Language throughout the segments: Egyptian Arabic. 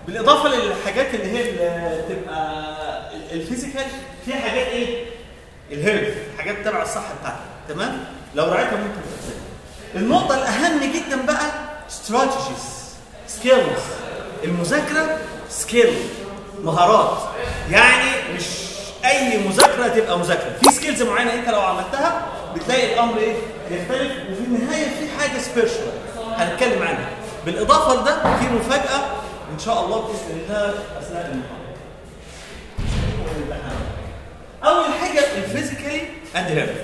بالاضافه للحاجات اللي هي اللي تبقى الفيزيكال في حاجات ايه الهيلث حاجات تبع الصحه بتاعتك تمام لو راعيتها ممكن تحسن النقطه الاهم جدا بقى استراتيجيز سكيلز المذاكره سكيل مهارات يعني مش اي مذاكره تبقى مذاكره في سكيلز معينه انت لو عملتها بتلاقي الامر ايه يختلف وفي النهايه في حاجه سبيشال هنتكلم عنها بالاضافه لده في مفاجاه ان شاء الله باذن الله اثناء المحاضره اول حاجه الفيزيكالي اند هيلث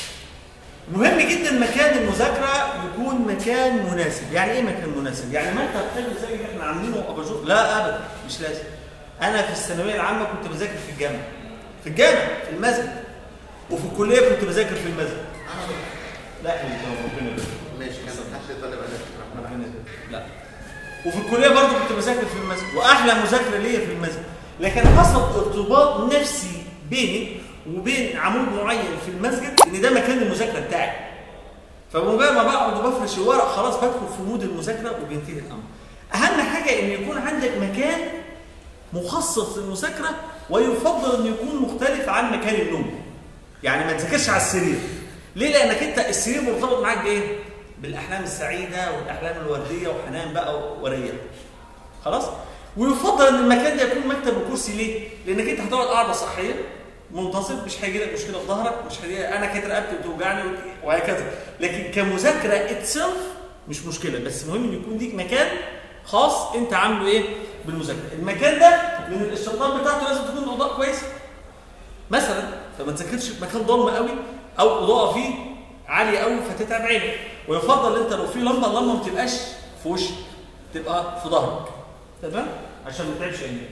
مهم جدا مكان المذاكره يكون مكان مناسب يعني ايه مكان مناسب يعني ما انت هتخلي زي اللي احنا عاملينه اباجور لا ابدا مش لازم انا في الثانويه العامه كنت بذاكر في الجامعه في الجامع في المسجد وفي الكليه كنت بذاكر في المسجد لا ربنا يبارك. ماشي كان محدش طالب انا لا وفي الكليه برضه كنت بذاكر في المسجد واحلى مذاكره ليا في المسجد لكن حصل ارتباط نفسي بيني وبين عمود معين في المسجد ان ده مكان المذاكره بتاعي فبمجرد ما بقعد وبفرش الورق خلاص بدخل في مود المذاكره وبينتهي الامر اهم حاجه ان يكون عندك مكان مخصص للمذاكره ويفضل ان يكون مختلف عن مكان النوم يعني ما تذاكرش على السرير ليه لانك انت السرير مرتبط معاك بايه بالاحلام السعيده والاحلام الورديه وحنان بقى وريه خلاص ويفضل ان المكان ده يكون مكتب وكرسي ليه لانك انت هتقعد قاعده صحيه منتصب مش هيجي لك مشكله في ظهرك مش هيجي انا كده رقبتي بتوجعني وهكذا لكن كمذاكره اتسلف مش مشكله بس مهم ان يكون ليك مكان خاص انت عامله ايه بالمذاكره المكان ده من الاشتراطات بتاعته لازم تكون الاضاءه كويسه مثلا فما تذاكرش في مكان ضلمه قوي او اضاءه فيه عاليه قوي فتتعب عينك ويفضل انت لو في لمبه اللمبه ما تبقاش في وشك تبقى في ظهرك تمام عشان ما تتعبش عينك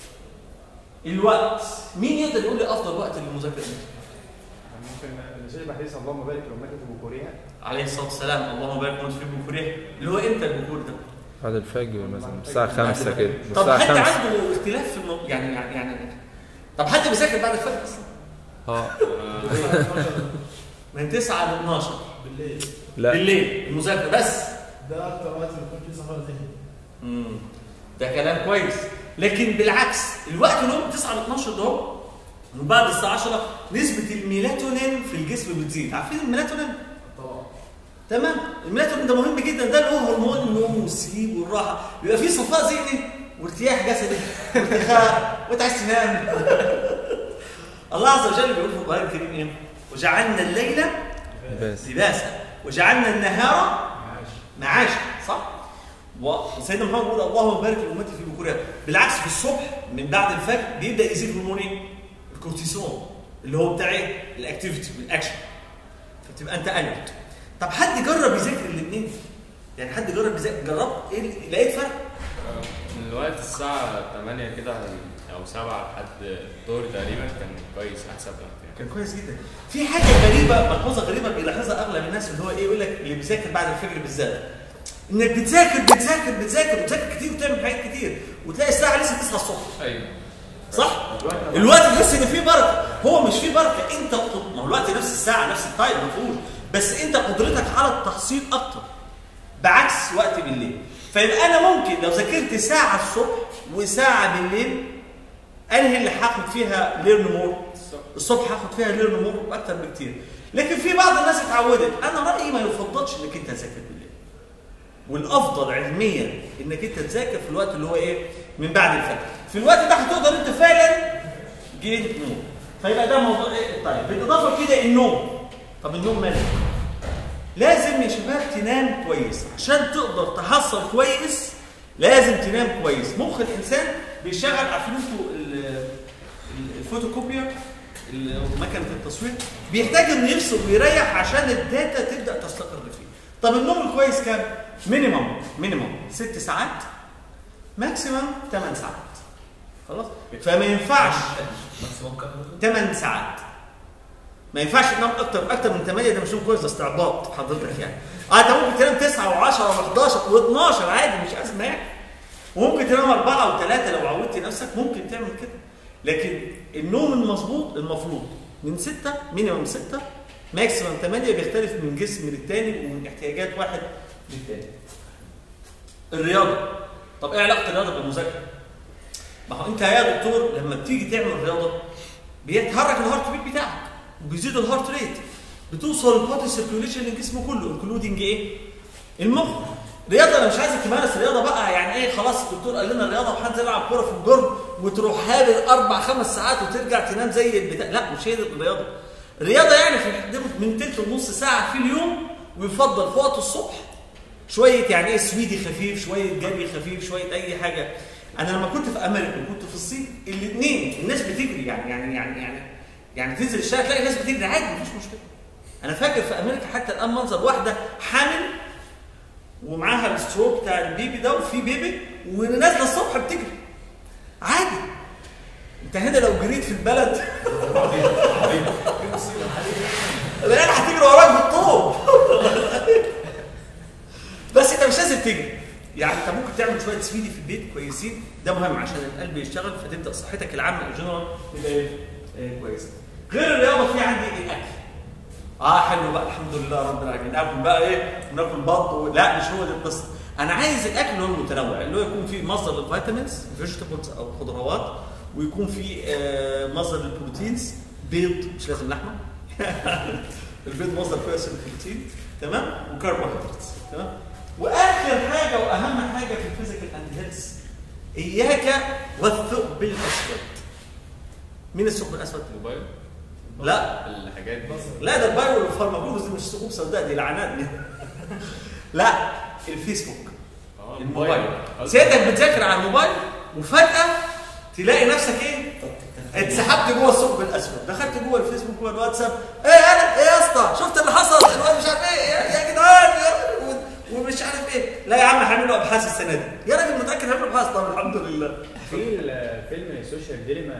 الوقت مين يقدر يقول لي افضل وقت للمذاكره امتى ممكن الشيء الحديث اللهم بارك لو ماتت بكوريها عليه الصلاه والسلام اللهم بارك وانت في بكوريه اللي هو امتى البكور ده بعد الفجر مثلا الساعة 5 كده طب الساعة حد 5 عنده اختلاف في الموضوع يعني يعني يعني طب حد بيذاكر بعد الفجر اصلا اه من 9 ل 12 بالليل لا بالليل المذاكره بس ده اكتر وقت بيكون فيه سهر ذهني امم ده كلام كويس لكن بالعكس الوقت اللي هو من 9 ل 12 ده هو وبعد الساعه 10 نسبه الميلاتونين في الجسم بتزيد عارفين الميلاتونين طبعا تمام الميلاتونين ده مهم جدا ده اللي هو هرمون النوم والسليب والراحه بيبقى فيه صفاء ذهني وارتياح جسدي وارتخاء وانت عايز تنام الله عز وجل بيقول في القران الكريم ايه وجعلنا الليل بس لباسا وجعلنا النهار معاشا صح وسيدنا محمد بيقول اللهم بارك لامتي في بكورها بالعكس في الصبح من بعد الفجر بيبدا يزيد هرمون ايه الكورتيسون اللي هو بتاع ايه الاكتيفيتي والاكشن فتبقى انت الرت طب حد جرب يذاكر الاثنين يعني حد جرب يذاكر جربت ايه لقيت فرق من الوقت الساعة 8 كده أو 7 لحد الظهر تقريبا كان كويس أحسن وقت يعني كان كويس جدا في حاجه غريبه ملحوظه غريبه بيلاحظها اغلب الناس اللي هو ايه يقول لك اللي بيذاكر بعد الفجر بالذات انك بتذاكر بتذاكر بتذاكر بتذاكر كتير وتعمل حاجات كتير وتلاقي الساعه لسه 9 الصبح أيوه صح الوقت تحس ان فيه بركه هو مش فيه بركه انت ما هو الوقت نفس الساعه نفس التايم ما فيهوش بس انت قدرتك على التحصيل اكتر بعكس وقت بالليل فيبقى انا ممكن لو ذاكرت ساعه الصبح وساعه بالليل انهي اللي هاخد فيها ليرن مور الصبح هاخد فيها ليرن مور اكتر بكتير لكن في بعض الناس اتعودت انا رايي ما يفضلش انك انت تذاكر بالليل والافضل علميا انك انت تذاكر في الوقت اللي هو ايه من بعد الفجر في الوقت ده هتقدر انت فعلا جيت نوم فيبقى ده موضوع ايه طيب بالاضافه كده النوم طب النوم ماله لازم يا شباب تنام كويس عشان تقدر تحصل كويس لازم تنام كويس مخ الانسان بيشغل عارفين انتوا ال- ال- الفوتوكوبيا ال- مكنه التصوير بيحتاج انه يفصل ويريح عشان الداتا تبدا تستقر فيه طب النوم الكويس كام مينيمم مينيمم ست ساعات ماكسيمم 8 ساعات خلاص فما ينفعش ماكسيموم كام 8 ساعات ما ينفعش تنام اكتر اكتر من 8 ده مش نوم كويس ده استعباط حضرتك يعني اه انت ممكن تنام 9 و10 و11 و12 عادي مش ازمه يعني وممكن تنام 4 و3 لو عودت نفسك ممكن تعمل كده لكن النوم المظبوط المفروض من 6 مينيمم 6 ماكسيمم 8 بيختلف من جسم للتاني ومن احتياجات واحد للتاني الرياضه طب ايه علاقه الرياضه بالمذاكره ما هو انت يا دكتور لما بتيجي تعمل رياضه بيتحرك الهارت بيت بتاعك وبيزيد الهارت ريت بتوصل البودي سيركيوليشن للجسم كله انكلودنج ايه؟ المخ رياضه انا مش عايزك تمارس رياضه بقى يعني ايه خلاص الدكتور قال لنا الرياضه وهنزل العب كوره في الجرم وتروح هابل اربع خمس ساعات وترجع تنام زي البتاع لا مش هي دي الرياضه الرياضه يعني في حدود من تلت ونص ساعه في اليوم ويفضل في وقت الصبح شويه يعني ايه سويدي خفيف شويه جري خفيف شويه اي حاجه انا لما كنت في امريكا وكنت في الصين الاثنين الناس بتجري يعني يعني يعني يعني يعني تنزل الشارع تلاقي الناس بتجري عادي مفيش مشكله انا فاكر في امريكا حتى الان منظر واحده حامل ومعاها الستروك بتاع البيبي ده وفي بيبي ونازله الصبح بتجري عادي انت هنا لو جريت في البلد العيال هتجري وراك بالطوب بس انت مش لازم تجري يعني انت ممكن تعمل شويه سويدي في البيت كويسين ده مهم عشان القلب يشتغل فتبدا صحتك العامه الجنرال تبقى ايه إيه كويسه غير الرياضه في عندي الاكل اه حلو بقى الحمد لله رب العالمين ناكل بقى ايه وناكل بط و... لا مش هو دي القصه انا عايز الاكل اللي هو المتنوع اللي هو يكون فيه مصدر للفيتامينز فيجيتابلز او خضروات ويكون فيه آه مصدر للبروتينز بيض مش لازم لحمه البيض مصدر كويس للبروتين تمام وكربوهيدرات تمام واخر حاجه واهم حاجه في الفيزيكال اند هيلث اياك والثقب الاسود مين الثقب الاسود؟ موبايل لا الحاجات دي لا ده البايو والفارماكولوجي دي مش ثقوب سوداء دي لعنات دي لا الفيسبوك اه الموبايل قصدي- سيادتك بتذاكر على الموبايل وفجاه تلاقي نفسك ايه اتسحبت جوه الثقب الاسود دخلت جوه الفيسبوك جوه الواتساب ايه انا ايه يا اسطى شفت اللي حصل الواد مش عارف ايه يا يا جدعان يا- و- ومش عارف ايه لا يا عم هعملوا ابحاث السنه دي يا راجل متاكد هعملوا ابحاث طب الحمد لله في الفيلم سوشيال ديليما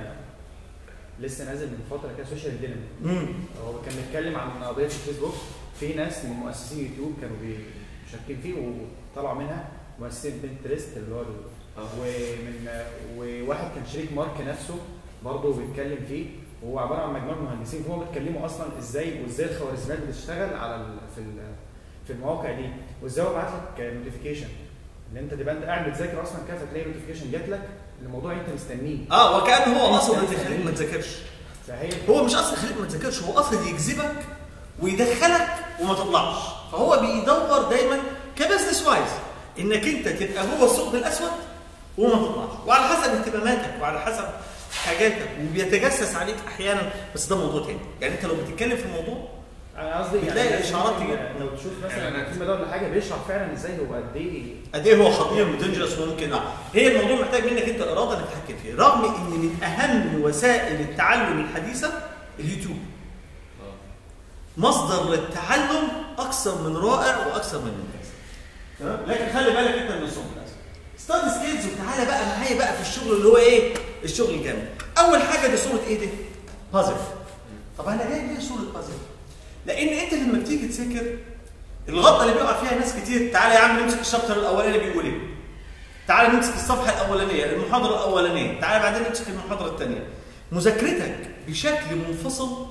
لسه نازل من فتره كده سوشيال ديليما امم هو كان بيتكلم عن قضيه الفيسبوك في ناس من مؤسسين يوتيوب كانوا بي- مشاركين فيه وطلعوا منها مؤسسين بنترست اللي هو ال- ومن وواحد كان شريك مارك نفسه برضه بيتكلم فيه وهو عباره عن مجموعه مهندسين فهم بيتكلموا اصلا ازاي وازاي الخوارزميات بتشتغل على ال في ال في المواقع دي وازاي هو بعت لك نوتيفيكيشن ان انت تبقى انت قاعد بتذاكر اصلا كذا تلاقي نوتيفيكيشن جات لك لموضوع انت مستنيه اه وكان هو اصلا يخليك ما تذاكرش فهي هو مش اصلا يخليك ما تذاكرش هو اصلا يجذبك ويدخلك وما تطلعش فهو بيدور دايما كبزنس وايز انك انت تبقى جوه الثقب الاسود وما تطلعش وعلى حسب اهتماماتك وعلى حسب حاجاتك وبيتجسس عليك احيانا بس ده موضوع تاني يعني انت لو بتتكلم في موضوع انا قصدي بتلاقي يعني إشعارات ممكن تجيب. لو تشوف مثلا إعلانات. الفيلم ده ولا حاجه بيشرح فعلا ازاي هو قد ايه قد ايه هو خطير ودينجرس وممكن آه. هي الموضوع محتاج منك انت اراده انك تتحكم فيه رغم ان من اهم وسائل التعلم الحديثه اليوتيوب اه مصدر للتعلم اكثر من رائع واكثر من ممتاز تمام لكن خلي بالك انت من الصوت الاسود ستادي سكيلز وتعالى بقى معايا بقى في الشغل اللي هو ايه الشغل الجامد اول حاجه دي صوره ايه دي بازل طب انا جايب ليه صوره بازل لان انت لما بتيجي تذاكر الغلطه اللي بيقع فيها ناس كتير تعالى يا عم نمسك الشابتر الاولاني بيقول ايه تعالى نمسك الصفحه الاولانيه المحاضره الاولانيه تعالى بعدين نمسك المحاضره الثانيه مذاكرتك بشكل منفصل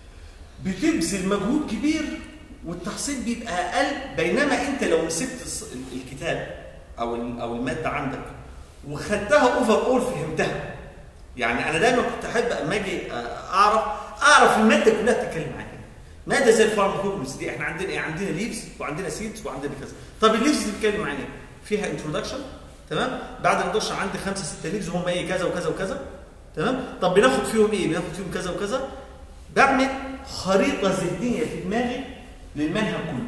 بتبذل مجهود كبير والتحصيل بيبقى اقل بينما انت لو مسكت الص- الكتاب او ال- او الماده عندك وخدتها اوفر اول فهمتها يعني انا دايما كنت احب اما اجي اعرف اعرف الماده كلها بتتكلم عن ايه ماده زي الفارماكوجنس دي احنا عندنا ايه عندنا ليفز وعندنا سيدز وعندنا كذا طب الليفز دي بتتكلم عن ايه فيها انتروداكشن تمام بعد الانتروداكشن عندي خمسه سته ليفز هم ايه كذا وكذا وكذا تمام طب بناخد فيهم ايه بناخد فيهم كذا وكذا بعمل خريطه ذهنيه في دماغي للمنهج كله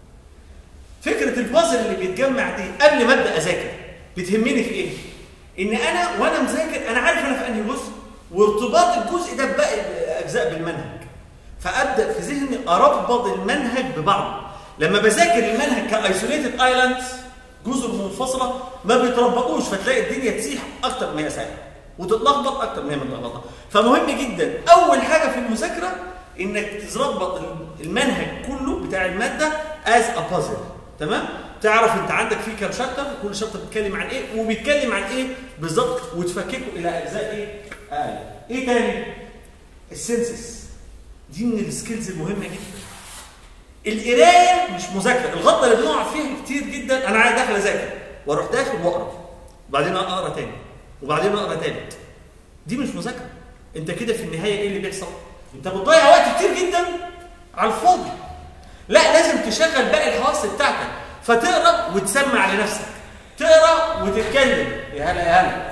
فكره البازل اللي بيتجمع دي قبل ما ابدا اذاكر بتهمني في ايه ان انا وانا مذاكر انا عارف انا في انهي جزء وارتباط الجزء ده بباقي الاجزاء بالمنهج فابدا في ذهني اربط المنهج ببعضه لما بذاكر المنهج كايسوليتد ايلاندز جزر منفصله ما بيتربطوش فتلاقي الدنيا تسيح اكتر ما هي سايحه وتتلخبط اكتر ما هي متلخبطه فمهم جدا اول حاجه في المذاكره انك تربط المنهج كله بتاع الماده از ا بازل تمام تعرف انت عندك فيه كام شابتر كل شابتر بيتكلم عن ايه وبيتكلم عن ايه بالظبط وتفككه الى اجزاء ايه اقل ايه تاني السنسس دي من السكيلز المهمه جدا القرايه مش مذاكره الغلطه اللي بنقع فيها كتير جدا انا عايز داخل اذاكر واروح داخل واقرا وبعدين اقرا تاني وبعدين اقرا تالت دي مش مذاكره انت كده في النهايه ايه اللي بيحصل انت بتضيع وقت كتير جدا على الفاضي لا لازم تشغل باقي الحواس بتاعتك فتقرا وتسمع لنفسك تقرا وتتكلم يا هلا يا هلا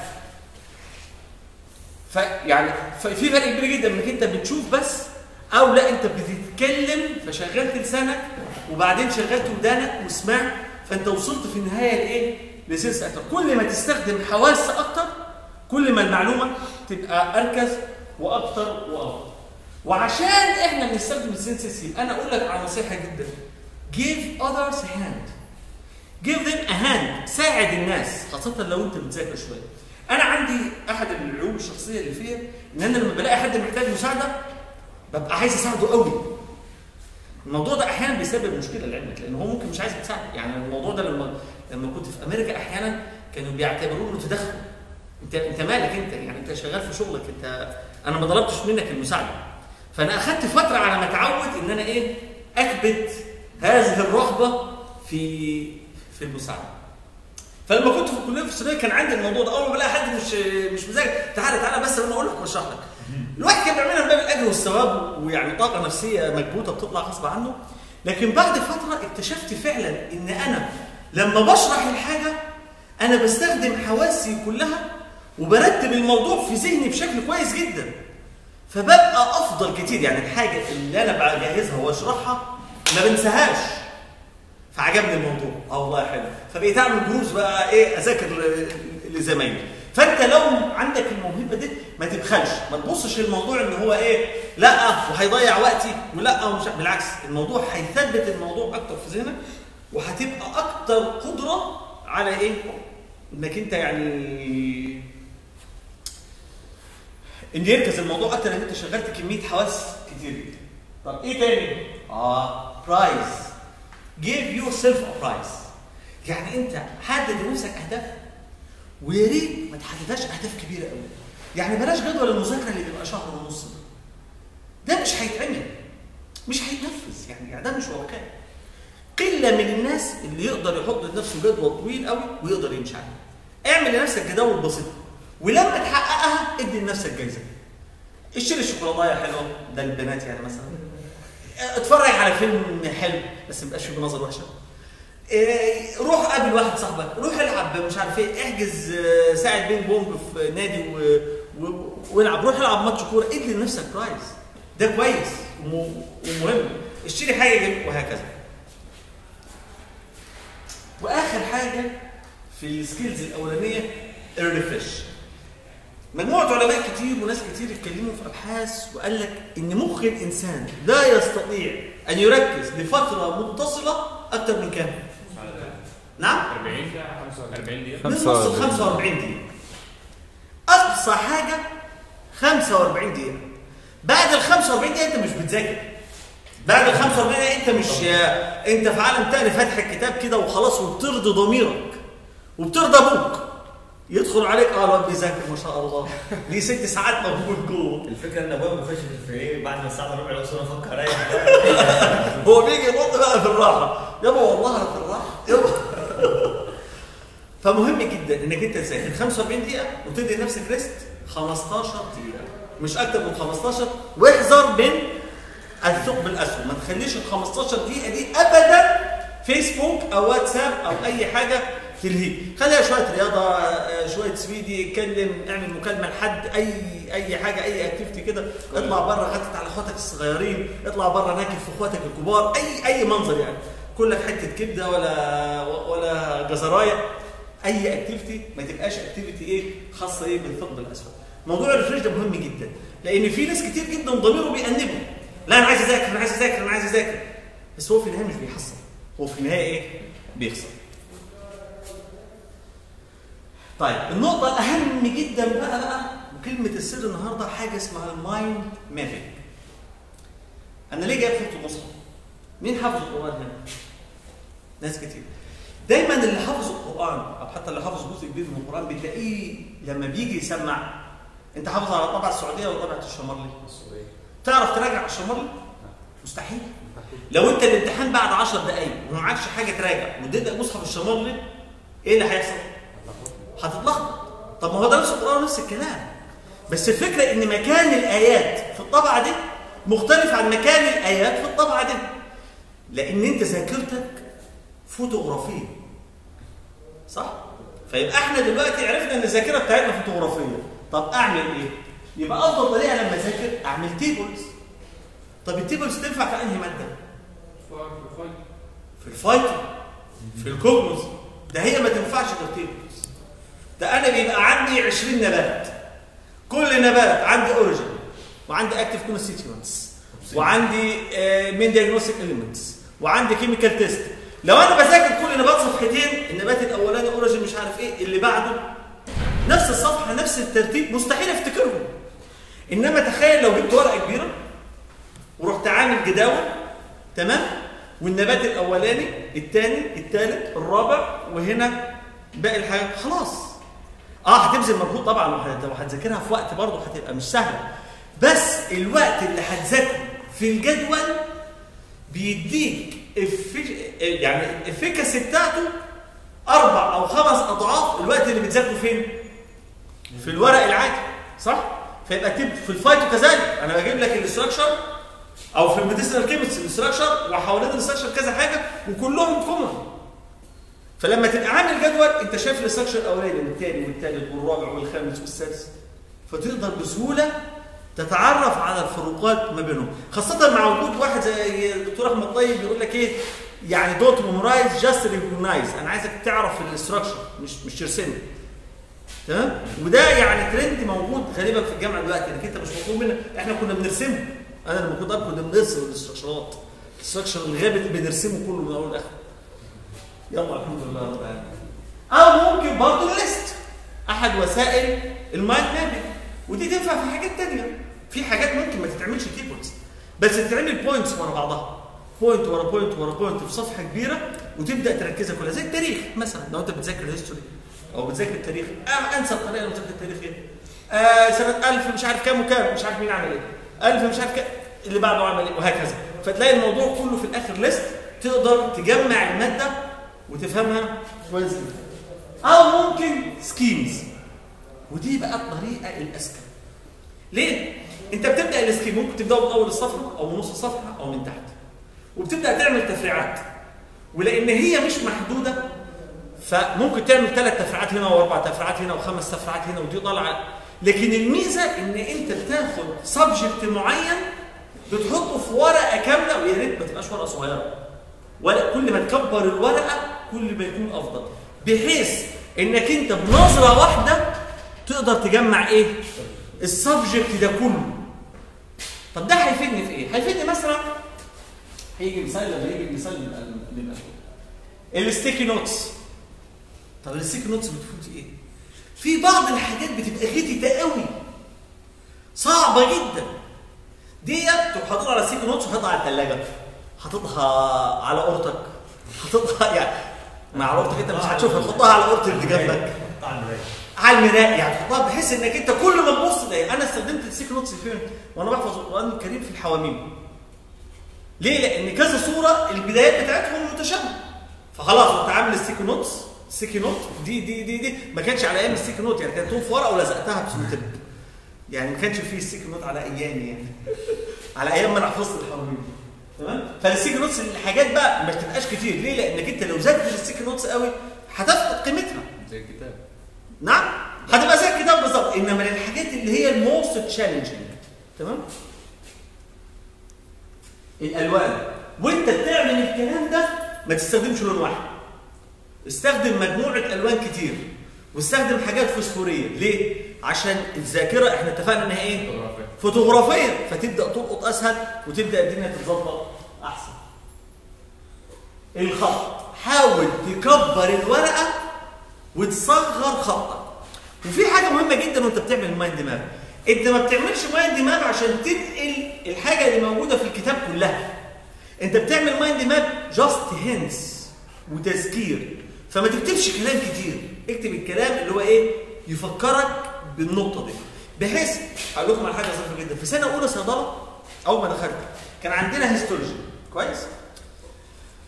فيعني في فرق كبير جدا انك انت بتشوف بس او لا انت بتتكلم فشغلت لسانك وبعدين شغلت ودانك وسمعت فانت وصلت في النهايه لايه؟ لسنس اكتر كل ما تستخدم حواس اكتر كل ما المعلومه تبقى اركز واكتر وافضل وعشان احنا بنستخدم السنسس يبقى انا اقول لك على نصيحه جدا give others a hand give them a hand ساعد الناس خاصه لو انت بتذاكر شويه انا عندي احد العيوب الشخصيه اللي فيا ان انا لما بلاقي حد محتاج مساعده ببقى عايز اساعده قوي الموضوع ده احيانا بيسبب مشكله لعلمك لان هو ممكن مش عايز يساعدك يعني الموضوع ده لما لما كنت في امريكا احيانا كانوا بيعتبروه انه تدخل انت انت مالك انت يعني انت شغال في شغلك انت انا ما طلبتش منك المساعده فانا اخدت فتره على ما اتعود ان انا ايه اكبت هذه الرغبه في في المساعده فلما كنت في الكليه في السعوديه كان عندي الموضوع ده اول ما الاقي حد مش مش مذاكر تعالى تعالى بس انا اقول لك واشرح لك الواحد كان بيعملها من باب الاجر والثواب ويعني طاقه نفسيه مكبوته بتطلع غصب عنه لكن بعد فتره اكتشفت فعلا ان انا لما بشرح الحاجه انا بستخدم حواسي كلها وبرتب الموضوع في ذهني بشكل كويس جدا فببقى افضل كتير يعني الحاجه اللي انا بجهزها واشرحها ما بنساهاش فعجبني الموضوع اه والله حلو فبقيت اعمل جروز بقى ايه اذاكر ل- لزمايلي فانت لو عندك الموهبه دي ما تبخلش ما تبصش الموضوع ان هو ايه لا وهيضيع وقتي ولا ومش بالعكس الموضوع هيثبت الموضوع اكتر في ذهنك وهتبقى اكتر قدره على ايه انك انت يعني ان يركز الموضوع اكتر ان انت شغلت كميه حواس كتير جدا طب ايه تاني اه برايز give yourself a prize يعني انت حدد لنفسك اهداف ويا ريت ما تحددهاش اهداف كبيره قوي يعني بلاش جدول المذاكره اللي بيبقى شهر ونص ده ده مش هيتعمل مش هيتنفذ يعني يعني ده مش واقعي قله من الناس اللي يقدر يحط لنفسه جدول طويل قوي ويقدر يمشي عليه اعمل لنفسك جداول بسيطه ولما تحققها ادي لنفسك جايزه اشتري شوكولاته حلوه ده البنات يعني مثلا اتفرج على فيلم حلو بس ما يبقاش فيه بنظر وحشه إيه، روح قابل واحد صاحبك روح العب مش عارف ايه احجز آه، ساعه بينج بونج في نادي و... و... والعب روح العب ماتش كوره ادي لنفسك برايز ده كويس وم... ومهم اشتري حاجه جميله وهكذا واخر حاجه في السكيلز الاولانيه الريفرش مجموعة علماء كتير وناس كتير اتكلموا في أبحاث وقال لك إن مخ الإنسان لا يستطيع أن يركز لفترة متصلة أكثر من كام؟ نعم؟ 40 40 دقيقة من نص 45. 45 دقيقة. أقصى حاجة 45 دقيقة. بعد ال 45 دقيقة أنت مش بتذاكر. بعد ال 45 دقيقة أنت مش أنت في عالم تاني فاتح الكتاب كده وخلاص وبترضي ضميرك وبترضى أبوك. يدخل عليك اه الواد بيذاكر ما شاء الله ليه ست ساعات مبهول جوه الفكره ان ابويا بيخش في ايه بعد ما الساعه ربع العصر افكر اريح هو بيجي ينط بقى في الراحه يابا والله أنا في الراحه يابا فمهم جدا انك انت تذاكر 45 دقيقه وتدي لنفسك ريست 15 دقيقه مش اكتر من 15 واحذر من الثقب الاسود ما تخليش ال 15 دقيقه دي ابدا فيسبوك او واتساب او اي حاجه تلهيك خليها شويه رياضه آه، شويه سويدي اتكلم اعمل مكالمه لحد اي اي حاجه اي اكتيفيتي كده اطلع بره غطت على اخواتك الصغيرين اطلع بره ناكل في اخواتك الكبار اي اي منظر يعني كلك حته كبده ولا ولا جزرايه اي اكتيفيتي ما تبقاش اكتيفيتي ايه خاصه ايه بالثقب الاسود موضوع الريفريش ده مهم جدا لان في ناس كتير جدا ضميره بيأنبه لا انا عايز اذاكر انا عايز اذاكر انا عايز اذاكر بس هو في النهايه مش بيحصل هو في النهايه ايه بيخسر طيب النقطة الأهم جدا بقى بقى وكلمة السر النهاردة حاجة اسمها المايند مابينج. أنا ليه جايب خطة المصحف؟ مين حافظ القرآن هنا؟ ناس كتير. دايما اللي حافظ القرآن أو حتى اللي حافظ جزء كبير من القرآن بتلاقيه لما بيجي يسمع أنت حافظ على الطبعة السعودية ولا طبعة الشمرلي؟ تعرف تراجع على الشمرلي؟ مستحيل. لو أنت الامتحان بعد 10 دقايق وما معكش حاجة تراجع واديتك مصحف الشمرلي إيه اللي هيحصل؟ هتتلخبط طب ما هو ده نفس القران نفس الكلام بس الفكره ان مكان الايات في الطبعه دي مختلف عن مكان الايات في الطبعه دي لان انت ذاكرتك فوتوغرافيه صح فيبقى احنا دلوقتي عرفنا ان الذاكره بتاعتنا فوتوغرافيه طب اعمل ايه يبقى افضل طريقه لما اذاكر اعمل تيبلز طب التيبلز تنفع في انهي ماده في الفايتو في الكوجنوز ده هي ما تنفعش غير تيبلز ده انا بيبقى عندي 20 نبات كل نبات عندي اوريجين وعندي اكتيف كونستيتيوينتس وعندي مين دياجنوستيك اليمنتس وعندي كيميكال تيست لو انا بذاكر كل نبات صفحتين النبات الاولاني اوريجين مش عارف ايه اللي بعده نفس الصفحه نفس الترتيب مستحيل افتكرهم انما تخيل لو جبت ورقه كبيره ورحت عامل جداول تمام والنبات الاولاني الثاني الثالث الرابع وهنا باقي الحاجات خلاص اه هتبذل مجهود طبعا وهت- وهتذاكرها في وقت برضه هتبقى مش سهله بس الوقت اللي هتذاكره في الجدول بيديك الفي- يعني الافيكاسي بتاعته اربع او خمس اضعاف الوقت اللي بتذاكره فين؟ في الورق العادي صح؟ فيبقى تب في الفايتو كذلك انا بجيب لك الاستراكشر او في الميديسينال كيمستري الاستراكشر وحوالين الاستراكشر كذا حاجه وكلهم كومن فلما تبقى عامل جدول انت شايف الاستراكشر الاولاني والثاني والثالث والرابع والخامس والسادس فتقدر بسهوله تتعرف على الفروقات ما بينهم خاصه مع وجود واحد زي الدكتور احمد طيب بيقول لك ايه يعني دونت ميمورايز جاست ريكوجنايز انا عايزك تعرف الاستراكشر مش مش ترسمه تمام وده يعني ترند موجود غالبا في الجامعه دلوقتي انك انت مش مطلوب منك احنا كنا بنرسمه انا لما كنت أب كنا بنرسم الاستراكشرات الاستراكشر الغابي اللي بنرسمه كله من اول لاخر يلا الحمد لله رب العالمين او ممكن برضه الليست احد وسائل المايند مابينج ودي تنفع في حاجات تانية في حاجات ممكن ما تتعملش تيبلز بس تتعمل بوينتس ورا بعضها بوينت ورا بوينت ورا بوينت في صفحه كبيره وتبدا تركزها كلها زي التاريخ مثلا لو انت بتذاكر هيستوري او بتذاكر التاريخ آه انسى الطريقه اللي بتذاكر التاريخ ايه آه سنه 1000 مش عارف كام وكام مش عارف مين عمل ايه 1000 مش عارف كام اللي بعده عمل ايه وهكذا فتلاقي الموضوع كله في الاخر ليست تقدر تجمع الماده وتفهمها كويس جدا او ممكن سكيمز ودي بقى الطريقه الاذكى ليه انت بتبدا السكيم ممكن تبداه من اول الصفحه او من نص الصفحه او من تحت وبتبدا تعمل تفريعات ولان هي مش محدوده فممكن تعمل ثلاث تفريعات هنا واربع تفريعات هنا وخمس تفريعات هنا ودي طالعه لكن الميزه ان انت بتاخد سبجكت معين بتحطه في ورقه كامله ويا ريت ما تبقاش ورقه صغيره ولا كل ما تكبر الورقه كل ما يكون افضل بحيث انك انت بنظره واحده تقدر تجمع ايه السبجكت ده كله طب ده هيفيدني في ايه هيفيدني مثلا هيجي مثال لما يجي مثال نبقى نبقى الستيكي نوتس طب الستيكي نوتس بتفوت ايه في بعض الحاجات بتبقى غتتة قوي صعبه جدا ديت تروح حاططها على ستيكي نوتس وحاططها على الثلاجه حاططها على قورتك حاططها يعني مع قورتك انت مش هتشوفها تحطها على قورتك اللي جنبك طبعا المراية. على المراء يعني تحطها بحيث انك انت كل ما تبص تلاقي انا استخدمت السيك نوتس فين وانا بحفظ القران الكريم في الحواميم ليه لان كذا صوره البدايات بتاعتهم متشابهه فخلاص انت عامل السيك نوتس السيكي نوت دي دي دي دي ما كانش على ايام السيكي نوت يعني كانت في ورقه ولزقتها بسوتب يعني ما كانش فيه السيكي نوت على ايامي يعني على ايام ما انا حفظت الحواميم تمام فالسيكي نوتس الحاجات بقى ما بتبقاش كتير ليه لانك انت لو زادت السيكي نوتس قوي هتفقد قيمتها زي الكتاب نعم هتبقى زي الكتاب بالظبط انما للحاجات اللي هي الموست تشالنجينج تمام الالوان وانت بتعمل الكلام ده ما تستخدمش لون واحد استخدم مجموعه الوان كتير واستخدم حاجات فوسفوريه ليه عشان الذاكره احنا اتفقنا انها ايه فوتوغرافية. فوتوغرافيه فتبدا تلقط اسهل وتبدا الدنيا تتظبط احسن الخط حاول تكبر الورقه وتصغر خطك وفي حاجه مهمه جدا وانت بتعمل المايند ماب انت ما بتعملش مايند ماب عشان تنقل الحاجه اللي موجوده في الكتاب كلها انت بتعمل مايند ماب جاست هينس وتذكير فما تكتبش كلام كتير اكتب الكلام اللي هو ايه يفكرك بالنقطه دي بحيث هقول لكم على حاجه ظريفه جدا في سنه اولى صيدله اول ما دخلت كان عندنا هيستولوجي كويس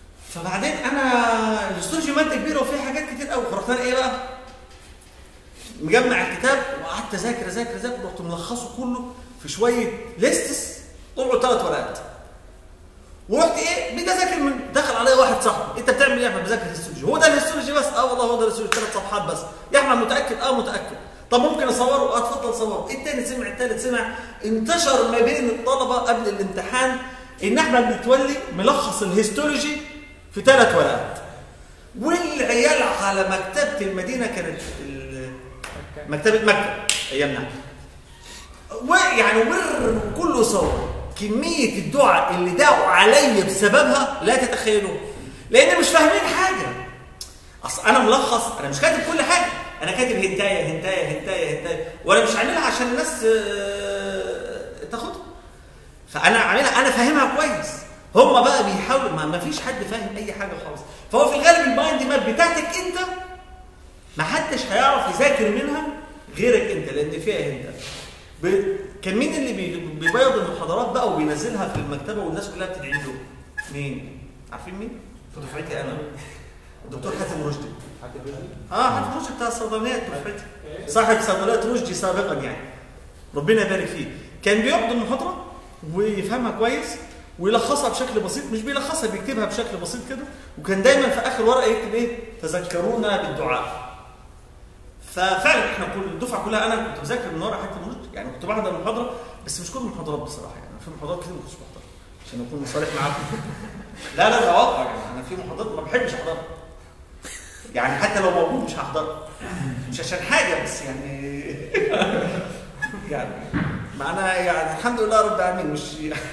فبعدين انا الهيستولوجي ماده كبيره وفيها حاجات كتير قوي فرحت انا ايه بقى مجمع الكتاب وقعدت اذاكر اذاكر اذاكر رحت ملخصه كله في شويه ليستس طلعوا ثلاث ورقات ورحت ايه بدي اذاكر من دخل عليا واحد صاحبي انت بتعمل ايه يا احمد بذاكر هيستولوجي هو ده الهيستولوجي بس اه والله هو ده الهيستولوجي ثلاث صفحات بس يا احمد متاكد اه متاكد طب ممكن اصوره اه اتفضل صوره التاني سمع التالت سمع انتشر ما بين الطلبه قبل الامتحان ان احمد متولي ملخص الهيستولوجي في ثلاث ورقات والعيال على مكتبه المدينه كانت ال- مكتبه مكه ايامنا ويعني ور كله صور كميه الدعاء اللي دعوا عليا بسببها لا تتخيلوها لان مش فاهمين حاجه اصل انا ملخص انا مش كاتب كل حاجه انا كاتب هنتايه هنتايه هنتايه هنتايه وانا مش عاملها عشان الناس آه، تاخدها فانا عاملها انا فاهمها كويس هم بقى بيحاولوا ما ما فيش حد فاهم اي حاجه خالص فهو في الغالب المايند ماب بتاعتك انت ما حدش هيعرف يذاكر منها غيرك انت لان فيها انت ب... كان مين اللي بي... بيبيض المحاضرات بقى وبينزلها في المكتبه والناس كلها بتدعي له مين عارفين مين في دفعتي انا الدكتور حاتم رشدي حد بيجي اه حاتم رشدي بتاع الصيدليات دفعتي صاحب صيدليات رشدي سابقا يعني ربنا يبارك فيه كان بيقعد المحاضره ويفهمها كويس ويلخصها بشكل بسيط مش بيلخصها بيكتبها بشكل بسيط كده وكان دايما في اخر ورقه يكتب ايه تذكرونا بالدعاء ففعلا احنا كل الدفعه كلها انا كنت بذاكر من ورا حتى رشدي يعني كنت بحضر المحاضره بس مش كل المحاضرات بصراحه يعني في محاضرات كتير ما كنتش بحضرها عشان اكون صريح معاكم لا لا ده واقع يعني انا في محاضرات ما بحبش احضرها يعني حتى لو موجود مش هحضرها مش عشان حاجه بس يعني يعني معنا يعني الحمد لله رب العالمين مش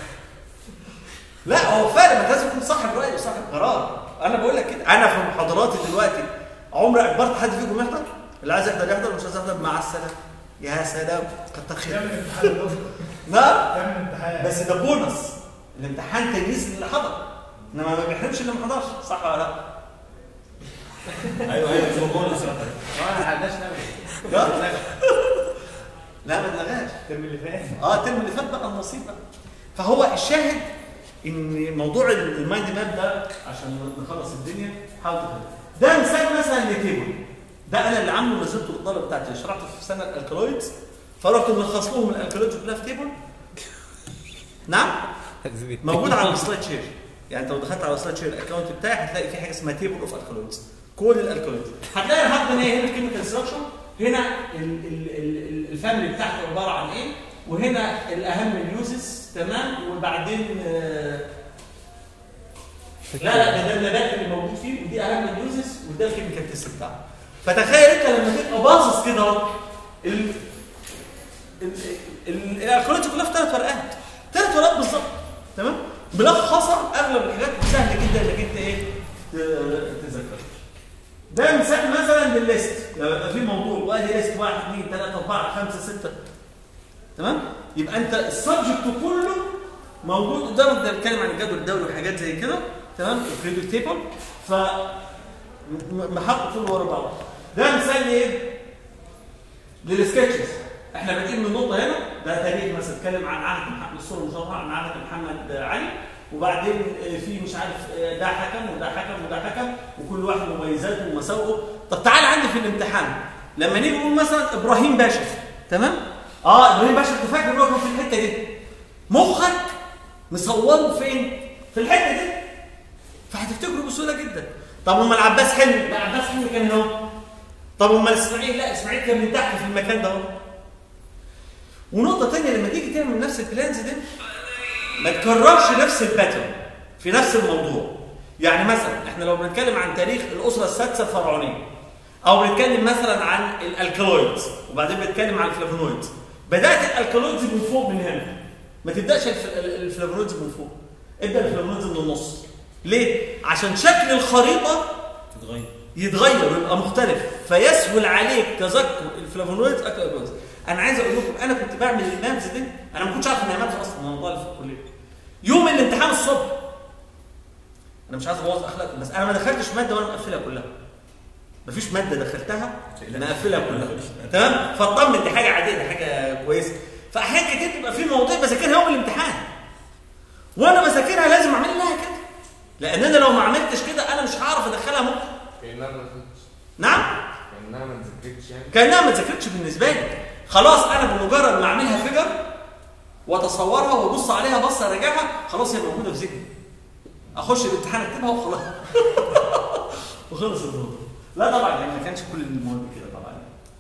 لا هو فعلا ما لازم يكون صاحب راي وصاحب قرار انا بقول لك كده انا في محاضراتي دلوقتي عمري اجبرت حد فيكم يحضر اللي عايز يحضر يحضر مش عايز يحضر مع السلامه يا سلام كتر خير تعمل امتحان يا دكتور نعم تعمل امتحان بس ده بونص الامتحان تجهيز للي حضر انما ما بيحرمش اللي ما حضرش صح ولا لا؟ ايوه ايوه مش بونص اه ما عندناش نعمل لا لا ما اتلغاش الترم اللي فات اه الترم اللي فات بقى النصيب بقى فهو الشاهد ان موضوع المايند ماب ده عشان نخلص الدنيا حاول تفهم ده مثال مثلا لتيبل ده انا اللي عامله نزلته للطلبه بتاعتي شرحته في سنه الالكالويدز فرحت ملخص لهم الالكالويدز كلها في تيبل نعم موجود على السلايد شير يعني انت لو دخلت على السلايد شير الاكونت بتاعي هتلاقي في حاجه اسمها تيبل اوف الكالويدز كل الالكالويدز هتلاقي لحد هنا هنا الكيميكال ستراكشر هنا ال- ال- ال- ال- الفاميلي بتاعته عباره عن ايه وهنا الاهم اليوزز تمام وبعدين آه، لا لا ده ده النبات اللي موجود فيه ودي اهم اليوزز وده الكيميكال تيست بتاعه فتخيل انت لما تبقى باصص كده اهو ال- ال- ال- الالكالويدز كلها في ثلاث ورقات ثلاث ورقات بالظبط تمام ملخصه اغلب الحاجات سهل جدا انك انت ايه ت- تذاكرها ده مثال مثلا للليست لو يبقى في موضوع وادي ليست 1 2 3 4 5 6 تمام يبقى انت السبجكت كله موجود قدامك ده بيتكلم عن الجدول الدوري وحاجات زي كده تمام الكريدت تيبل ف م- محط كله ورا بعض ده مثال لايه؟ للسكتشز احنا بادئين من نقطه هنا ده تاريخ مثلا اتكلم عن عهد محمد الصوره المشهوره عن عهد محمد علي وبعدين آه، في مش عارف آه، ده حكم وده حكم وده حكم وكل واحد مميزاته ومساوئه طب تعال عندي في الامتحان لما نيجي نقول مثلا ابراهيم باشا تمام اه ابراهيم باشا انت فاكر ان هو كان في الحته دي مخك مصوره فين في الحته دي فهتفتكره بسهوله جدا طب امال عباس حلمي لا عباس حلمي كان هنا اهو طب امال اسماعيل لا اسماعيل كان من تحت في المكان ده اهو ونقطه ثانيه لما تيجي تعمل نفس البلانز دي ما تكررش نفس الباترن في نفس الموضوع يعني مثلا احنا لو بنتكلم عن تاريخ الاسره السادسه الفرعونيه او بنتكلم مثلا عن الالكالويدز وبعدين بنتكلم عن الفلافونويدز بدات الالكالويدز من فوق من هنا ما تبداش الف- ال- الفلافونويدز من فوق ابدا الفلافونويدز من النص ليه عشان شكل الخريطه تتغير يتغير ويبقى مختلف فيسهل عليك تذكر الفلافونويدز اكتر الالكالويدز انا عايز اقول لكم انا كنت بعمل المابز دي انا ما كنتش عارف انها مابز اصلا انا طالب في الكليه يوم الامتحان الصبح انا مش عايز ابوظ اخلاقكم بس انا ما دخلتش ماده وانا مقفلها كلها مفيش ماده دخلتها مقفلها كلها تمام فاطمن دي حاجه عاديه دي حاجه كويسه فاحيانا كتير تبقى في مواضيع بذاكرها يوم الامتحان وانا بذاكرها لازم اعمل لها كده لان انا لو ما عملتش كده انا مش هعرف ادخلها ممكن كأنها ما فهمتش نعم كانها ما اتذكرتش يعني كانها ما ذاكرتش بالنسبه لي خلاص انا بمجرد ما اعملها فيجر واتصورها وابص عليها بصه اراجعها خلاص هي موجوده في ذهني اخش الامتحان اكتبها وخلاص وخلص الموضوع لا طبعا يعني ما كانش كل المواد كده طبعا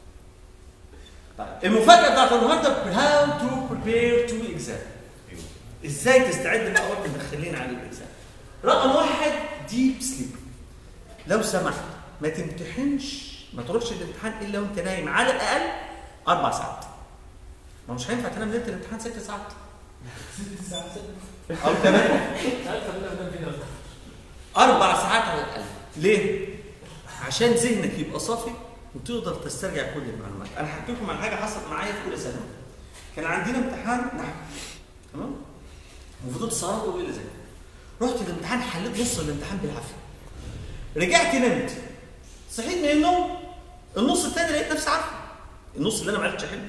طيب المفاجاه بتاعت النهارده هاو تو بريبير تو اكزام ازاي تستعد بقى وانت مدخلين على الاكزام رقم واحد ديب سليب لو سمحت ما تمتحنش ما تروحش الامتحان الا وانت نايم على الاقل اربع ساعات ما مش هينفع تنام ليله الامتحان ست ساعات ست ساعات او كمان عارف خلينا بنام فينا اربع ساعات على الاقل ليه؟ عشان ذهنك يبقى صافي وتقدر تسترجع كل المعلومات انا هحكي لكم عن حاجه حصلت معايا في اولى ثانوي كان عندنا امتحان نحو تمام وفضلت سهران طول الليل ذاكر رحت الامتحان حليت نص الامتحان بالعافيه رجعت نمت صحيت من النوم النص الثاني لقيت نفسي عارفه النص اللي انا ما عرفتش احله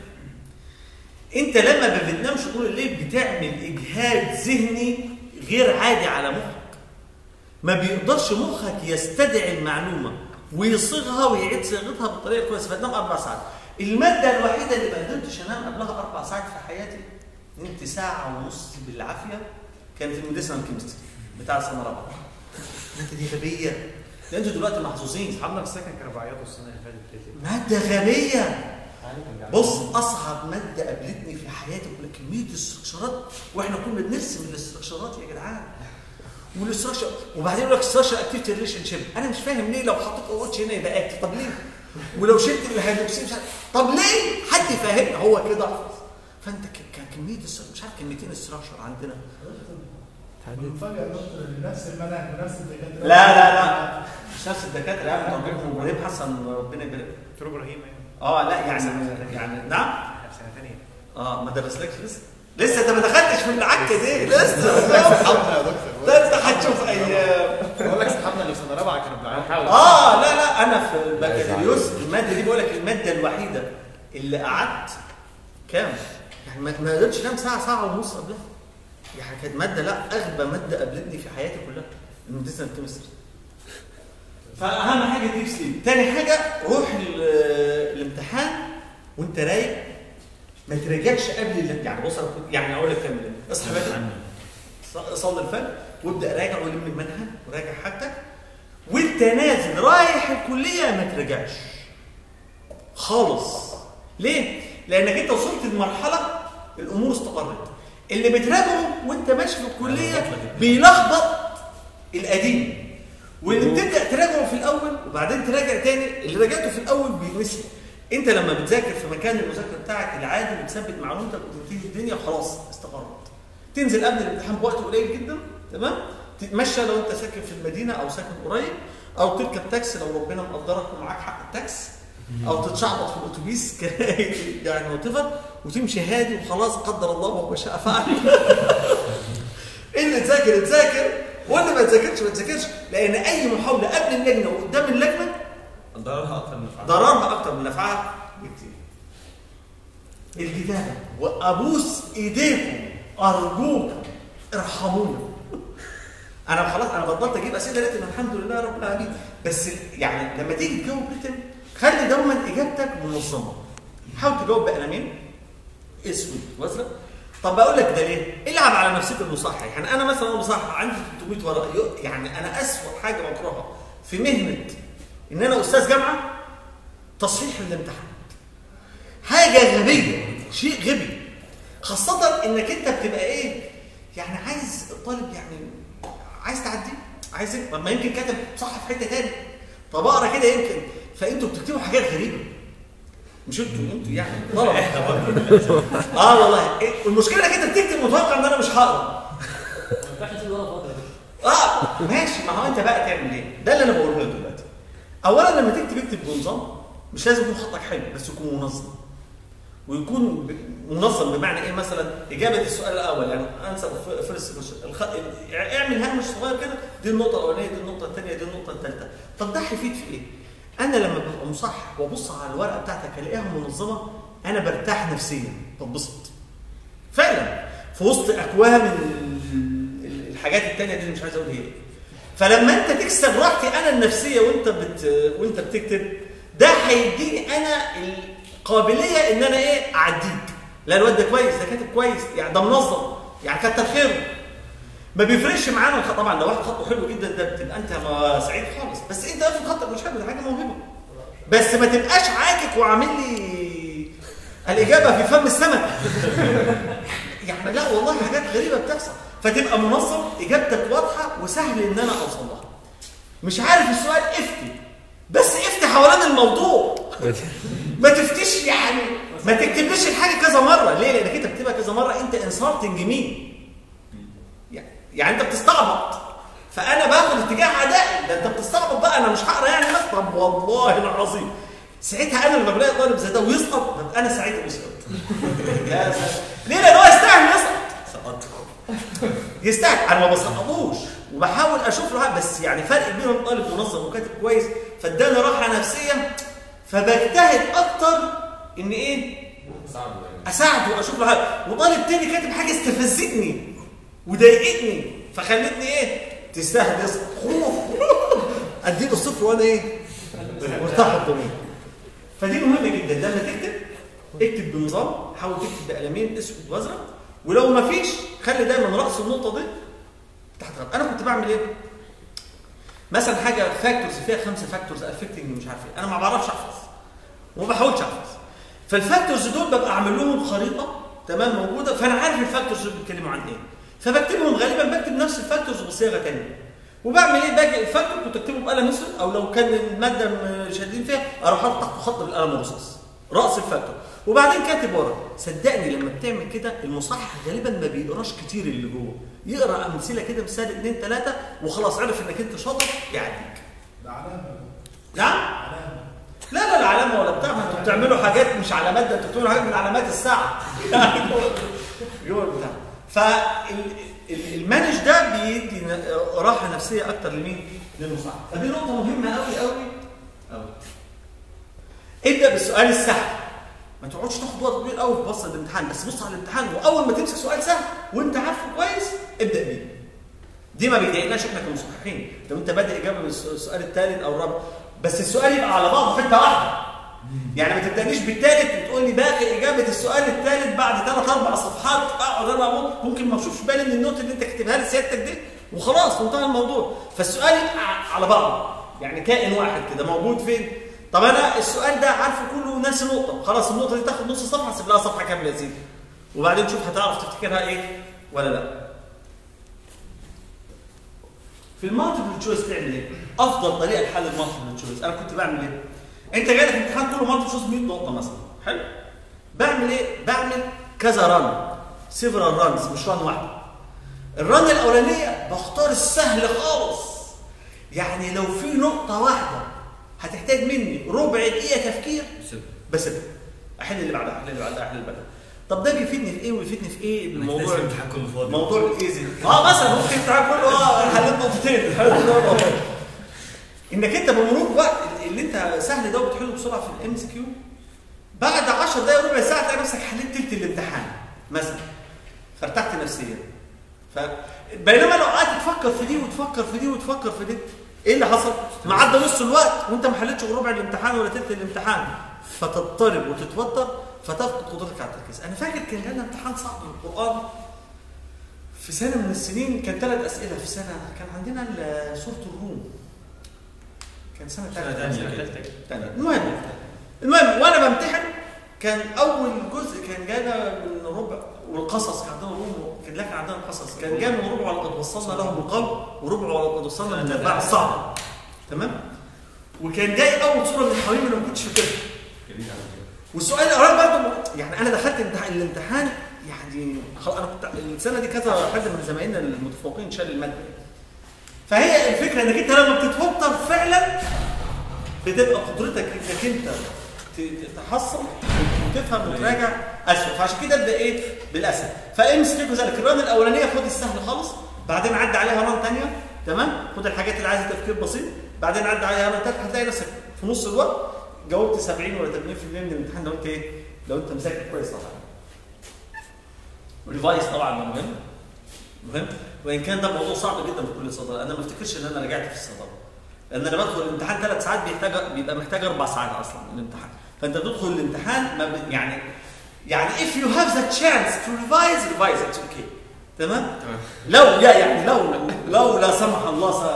انت لما ما بتنامش طول الليل بتعمل اجهاد ذهني غير عادي على مخك ما بيقدرش مخك يستدعي المعلومه ويصيغها ويعيد صياغتها بالطريقه الكويسه فتنام اربع ساعات الماده الوحيده اللي ما قدرتش انام قبلها اربع ساعات في حياتي نمت ساعه ونص بالعافيه كان في الميديسنال كيمستري بتاع سنه رابعه الماده دي غبيه ده انتوا دلوقتي محظوظين اصحابنا في السكن كانوا بيعيطوا السنه اللي فاتت ليه؟ ماده غبيه بص اصعب ماده قابلتني في حياتي كلها كميه الاستركشرات واحنا كنا بنرسم الاستركشرات يا جدعان والاستراكشر وبعدين يقول لك استراكشر اكتيفيتي ريليشن شيب انا مش فاهم ليه لو حطيت اوتش هنا يبقى اكتف طب ليه؟ ولو شلت الهيدروكسيد مش عارف طب ليه؟ حد يفهمني هو كده احفظ فانت ك- ك- كميه استراكشر مش عارف كميتين استراكشر عندنا المفاجأة يا دكتور إن نفس المنهج ونفس الدكاترة لا لا لا مش نفس الدكاتره يا عم طبيب ابراهيم حسن ربنا يبارك دكتور ابراهيم ايوه اه لا يعني يعني نعم احنا في سنه ثانيه اه ما درسلكش لسه لسه انت ما دخلتش في العكه دي لسه ده انت هتشوف ايام بقول لك صحابنا اللي في سنه رابعه كانوا بيعيطوا هنحاول اه لا لا انا في البكالوريوس الماده دي بقول لك الماده الوحيده اللي قعدت كام؟ يعني ما ما قدرتش انام ساعه ساعه ونص قبلها يعني كانت ماده لا اغبى ماده قابلتني في حياتي كلها الميديسنال كيمستري فاهم حاجه ديب سليب تاني حاجه روح ال- الامتحان وانت رايق ما تراجعش قبل الامتحان يعني بص أنا كنت- يعني اقول لك كمل اصحى بدري ص- صلي الفجر وابدا راجع ولم المنهج وراجع حاجتك وانت نازل رايح الكليه ما تراجعش خالص ليه؟ لانك انت وصلت لمرحله الامور استقرت اللي بتراجعه وانت ماشي في الكليه بيلخبط القديم واللي بتبدا تراجعه في الاول وبعدين تراجع تاني اللي راجعته في الاول بيتنسي انت لما بتذاكر في مكان المذاكره بتاعك العادي بتثبت معلومتك وتبتدي الدنيا خلاص استقرت تنزل قبل الامتحان بوقت قليل جدا تمام تتمشى لو انت ساكن في المدينه او ساكن قريب او تركب تاكسي لو ربنا مقدرك ومعاك حق التاكس او تتشعبط في الاتوبيس ك- يعني وتفر وتمشي هادي وخلاص قدر الله وما شاء فعل اللي تذاكر تذاكر واللي ما تذاكرش ما تذاكرش لان اي محاوله قبل اللجنه وقدام اللجنه ضررها اكتر من نفعها ضررها اكتر من نفعها بكتير الكتابه وابوس ايديكم ارجوك ارحمونا انا خلاص انا بطلت اجيب اسئله لقيت ان الحمد لله رب العالمين بس يعني لما تيجي تجاوب ريتم خلي دايما اجابتك منظمه حاول تجاوب بقلمين اسود وازرق طب بقول لك ده ليه؟ العب على نفسك المصحح يعني انا مثلا أنا مصحح عندي 300 ورقه يو- يعني انا اسوء حاجه بكرهها في مهنه ان انا استاذ جامعه تصحيح الامتحانات حاجه غبيه شيء غبي خاصه انك انت بتبقى ايه يعني عايز الطالب يعني عايز تعديه عايز إيه؟ طب ما يمكن كاتب صح في حته تاني طب اقرا كده يمكن فانتوا بتكتبوا حاجات غريبه مش انتوا انتوا يعني طلبه اه والله إيه، المشكله انك انت بتكتب متوقع ان انا مش هقرا ما ينفعش تسيب ورا فترة اه ماشي ما هو انت بقى تعمل ايه؟ ده اللي انا بقوله لك دلوقتي. اولا لما تكتب اكتب بنظام مش لازم يكون خطك حلو بس يكون منظم. ويكون ب- منظم بمعنى ايه مثلا اجابه السؤال الاول يعني انسر فيرست الخ... اعمل هامش صغير كده دي النقطه الاولانيه دي النقطه الثانيه دي النقطه الثالثه طب ده هيفيد في ايه؟ انا لما ببقى مصحح وابص على الورقه بتاعتك الاقيها منظمه انا برتاح نفسيا بتبسط فعلا في وسط اكوام ال- ال- الحاجات التانية دي اللي مش عايز اقول هي إيه. فلما انت تكسب راحتي انا النفسيه وانت بت وانت بتكتب ده هيديني انا القابليه ان انا ايه اعديك لا الواد ده كويس ده كاتب كويس يعني ده منظم يعني كتر خيره ما بيفرقش معانا الخط طبعا لو واحد خطه حلو جدا ده بتبقى انت ما سعيد خالص بس انت في خطك مش حلو ده حاجه موهبه بس ما تبقاش عاكك وعامل لي الاجابه في فم السمك يعني لا والله حاجات غريبه بتحصل فتبقى منظم اجابتك واضحه وسهل ان انا اوصل لها مش عارف السؤال افتي بس افتي حوالين الموضوع ما تفتيش يعني ما تكتبليش الحاجه كذا مره ليه لانك انت بتكتبها كذا مره انت انسلتنج مين يعني- يعني انت بتستعبط فانا باخد اتجاه عدائي ده انت بتستعبط بقى انا مش هقرا يعني بس طب والله العظيم ساعتها انا لما بلاقي طالب زي ده ويسقط ببقى انا سعيد انه يسقط يا سلام ليه لان هو يستاهل يسقط سقطت يستاهل انا ما بسقطوش وبحاول اشوف له حاجة، بس يعني فرق بينهم طالب منظم وكاتب كويس فاداني راحه نفسيه فبجتهد اكتر ان ايه صعب يعني اساعده واشوف له حاجه وطالب تاني كاتب حاجه استفزتني وضايقتني فخلتني ايه تستاهل يسقط خوف اديله الصفر وانا ايه مرتاح الضمير فدي مهمه جدا لما تكتب اكتب بنظام حاول تكتب بقلمين اسود وازرق ولو ما فيش خلي دايما راس النقطه دي تحت خط انا كنت بعمل ايه مثلا حاجه فاكتورز فيها خمسه فاكتورز افكتنج مش عارف ايه انا ما بعرفش احفظ وما بحاولش احفظ فالفاكتورز دول ببقى اعمل لهم خريطه تمام موجوده فانا عارف الفاكتورز دول بيتكلموا عن ايه فبكتبهم غالبا بكتب نفس الفاكتورز بصيغه ثانيه وبعمل ايه باجي الفاكتور كنت اكتبه بقلم اسود او لو كان الماده م- شادين فيها اروح حاطط تحته خط بالقلم الرصاص راس الفاكتور وبعدين كاتب ورا صدقني لما بتعمل كده المصحح غالبا ما بيقراش كتير اللي جوه يقرا امثله كده مثال اثنين ثلاثه وخلاص عرف انك انت شاطر يعديك ده علامه نعم علامه لا لا لا علامه ولا بتاع ما انتوا بتعملوا حاجات مش علامات ده انتوا بتعملوا حاجات من علامات الساعه جوه البتاع فالمانج ده بيدي ن- راحه نفسيه اكتر لمين؟ للمصحح فدي نقطه مهمه قوي قوي قوي ابدا بالسؤال السهل ما تقعدش تاخد وقت طويل قوي في بص الامتحان بس بص على الامتحان واول ما تمسك سؤال سهل وانت عارفه كويس ابدا بيه دي ما بيضايقناش احنا كمصححين لو انت بادئ اجابه بالسؤال الثالث او الرابع بس السؤال يبقى على بعضه حته واحده يعني ما تبدانيش بالثالث وتقول لي باقي اجابه السؤال الثالث بعد ثلاث اربع صفحات اقعد انا أقول ممكن ما اشوفش بالي من النوت اللي انت كاتبها لي سيادتك دي وخلاص وانتهى الموضوع فالسؤال يبقى على بعضه يعني كائن واحد كده موجود فين طب انا السؤال ده عارفه كله وناسي نقطه خلاص النقطه دي تاخد نص صفحه سيب لها صفحه كامله يا سيدي وبعدين شوف هتعرف تفتكرها ايه ولا لا في المالتيبل تشويس تعمل ايه؟ افضل طريقه لحل المالتيبل تشويس انا كنت بعمل ايه؟ انت جاي لك امتحان كله مالتيبل تشويس 100 نقطه مثلا حلو؟ بعمل ايه؟ بعمل كذا رن سيفرال رانز مش ران واحده الرن الاولانيه بختار السهل خالص يعني لو في نقطه واحده هتحتاج مني ربع دقيقه تفكير بسيبها احل اللي بعدها احل اللي بعدها احل اللي بعدها طب ده بيفيدني في ايه ويفيدني في ايه الموضوع الموضوع الامتحان كله فاضي موضوع الايزي اه مثلا ممكن الامتحان كله اه حليت نقطتين انك انت بمرور وقت اللي انت سهل ده وبتحله بسرعه في الام اس كيو بعد 10 دقائق ربع ساعه تلاقي نفسك حليت تلت الامتحان مثلا فارتحت نفسيا ف بينما لو قعدت تفكر في دي وتفكر في دي وتفكر في دي ايه اللي حصل؟ ما عدى نص الوقت وانت ما حلتش غير ربع الامتحان ولا تلت الامتحان فتضطرب وتتوتر فتفقد قدرتك على التركيز انا فاكر كان لنا امتحان صعب من القران في سنه من السنين كان ثلاث اسئله في سنه كان عندنا ال- سوره الروم كان سنه سنة ثالثه تانية كده. تانية المهم المهم وانا بمتحن كان اول جزء كان جانا من ربع والقصص كان عندنا روم كان لكن عندنا القصص كان جاي من ربع ولقد وصلنا لهم القول وربع ولقد وصلنا من الباع الصعب تمام وكان جاي اول صوره من الحواميم اللي ما كنتش فاكرها والسؤال الاولاني برضه يعني انا دخلت امتحان الامتحان يعني خلاص انا كنت السنه دي كذا حد من زمايلنا المتفوقين شال الماده فهي الفكره انك انت لما بتتوتر فعلا بتبقى قدرتك انك انت ت- تحصل وتفهم وتراجع اسهل فعشان كده ابدا ايه بالاسهل فامسك ذلك الران الاولانيه خد السهل خالص بعدين عدي عليها ران ثانيه تمام خد الحاجات اللي عايزه تفكير بسيط بعدين عدي عليها ران ثالث هتلاقي نفسك في نص الوقت جاوبت 70 ولا 80% من الامتحان لو انت ايه لو انت مذاكر كويس طبعا ريفايز طبعا مهم مهم وان كان ده موضوع صعب جدا في كل الصيدله انا ما افتكرش ان انا رجعت في الصيدله لان انا بدخل الامتحان ثلاث ساعات بيحتاج بيبقى محتاج اربع ساعات اصلا الامتحان فانت بتدخل الامتحان ما ب... يعني يعني if you have the chance to revise revise it's okay تمام؟ تمام لو يا يعني لو لو لا سمح الله س...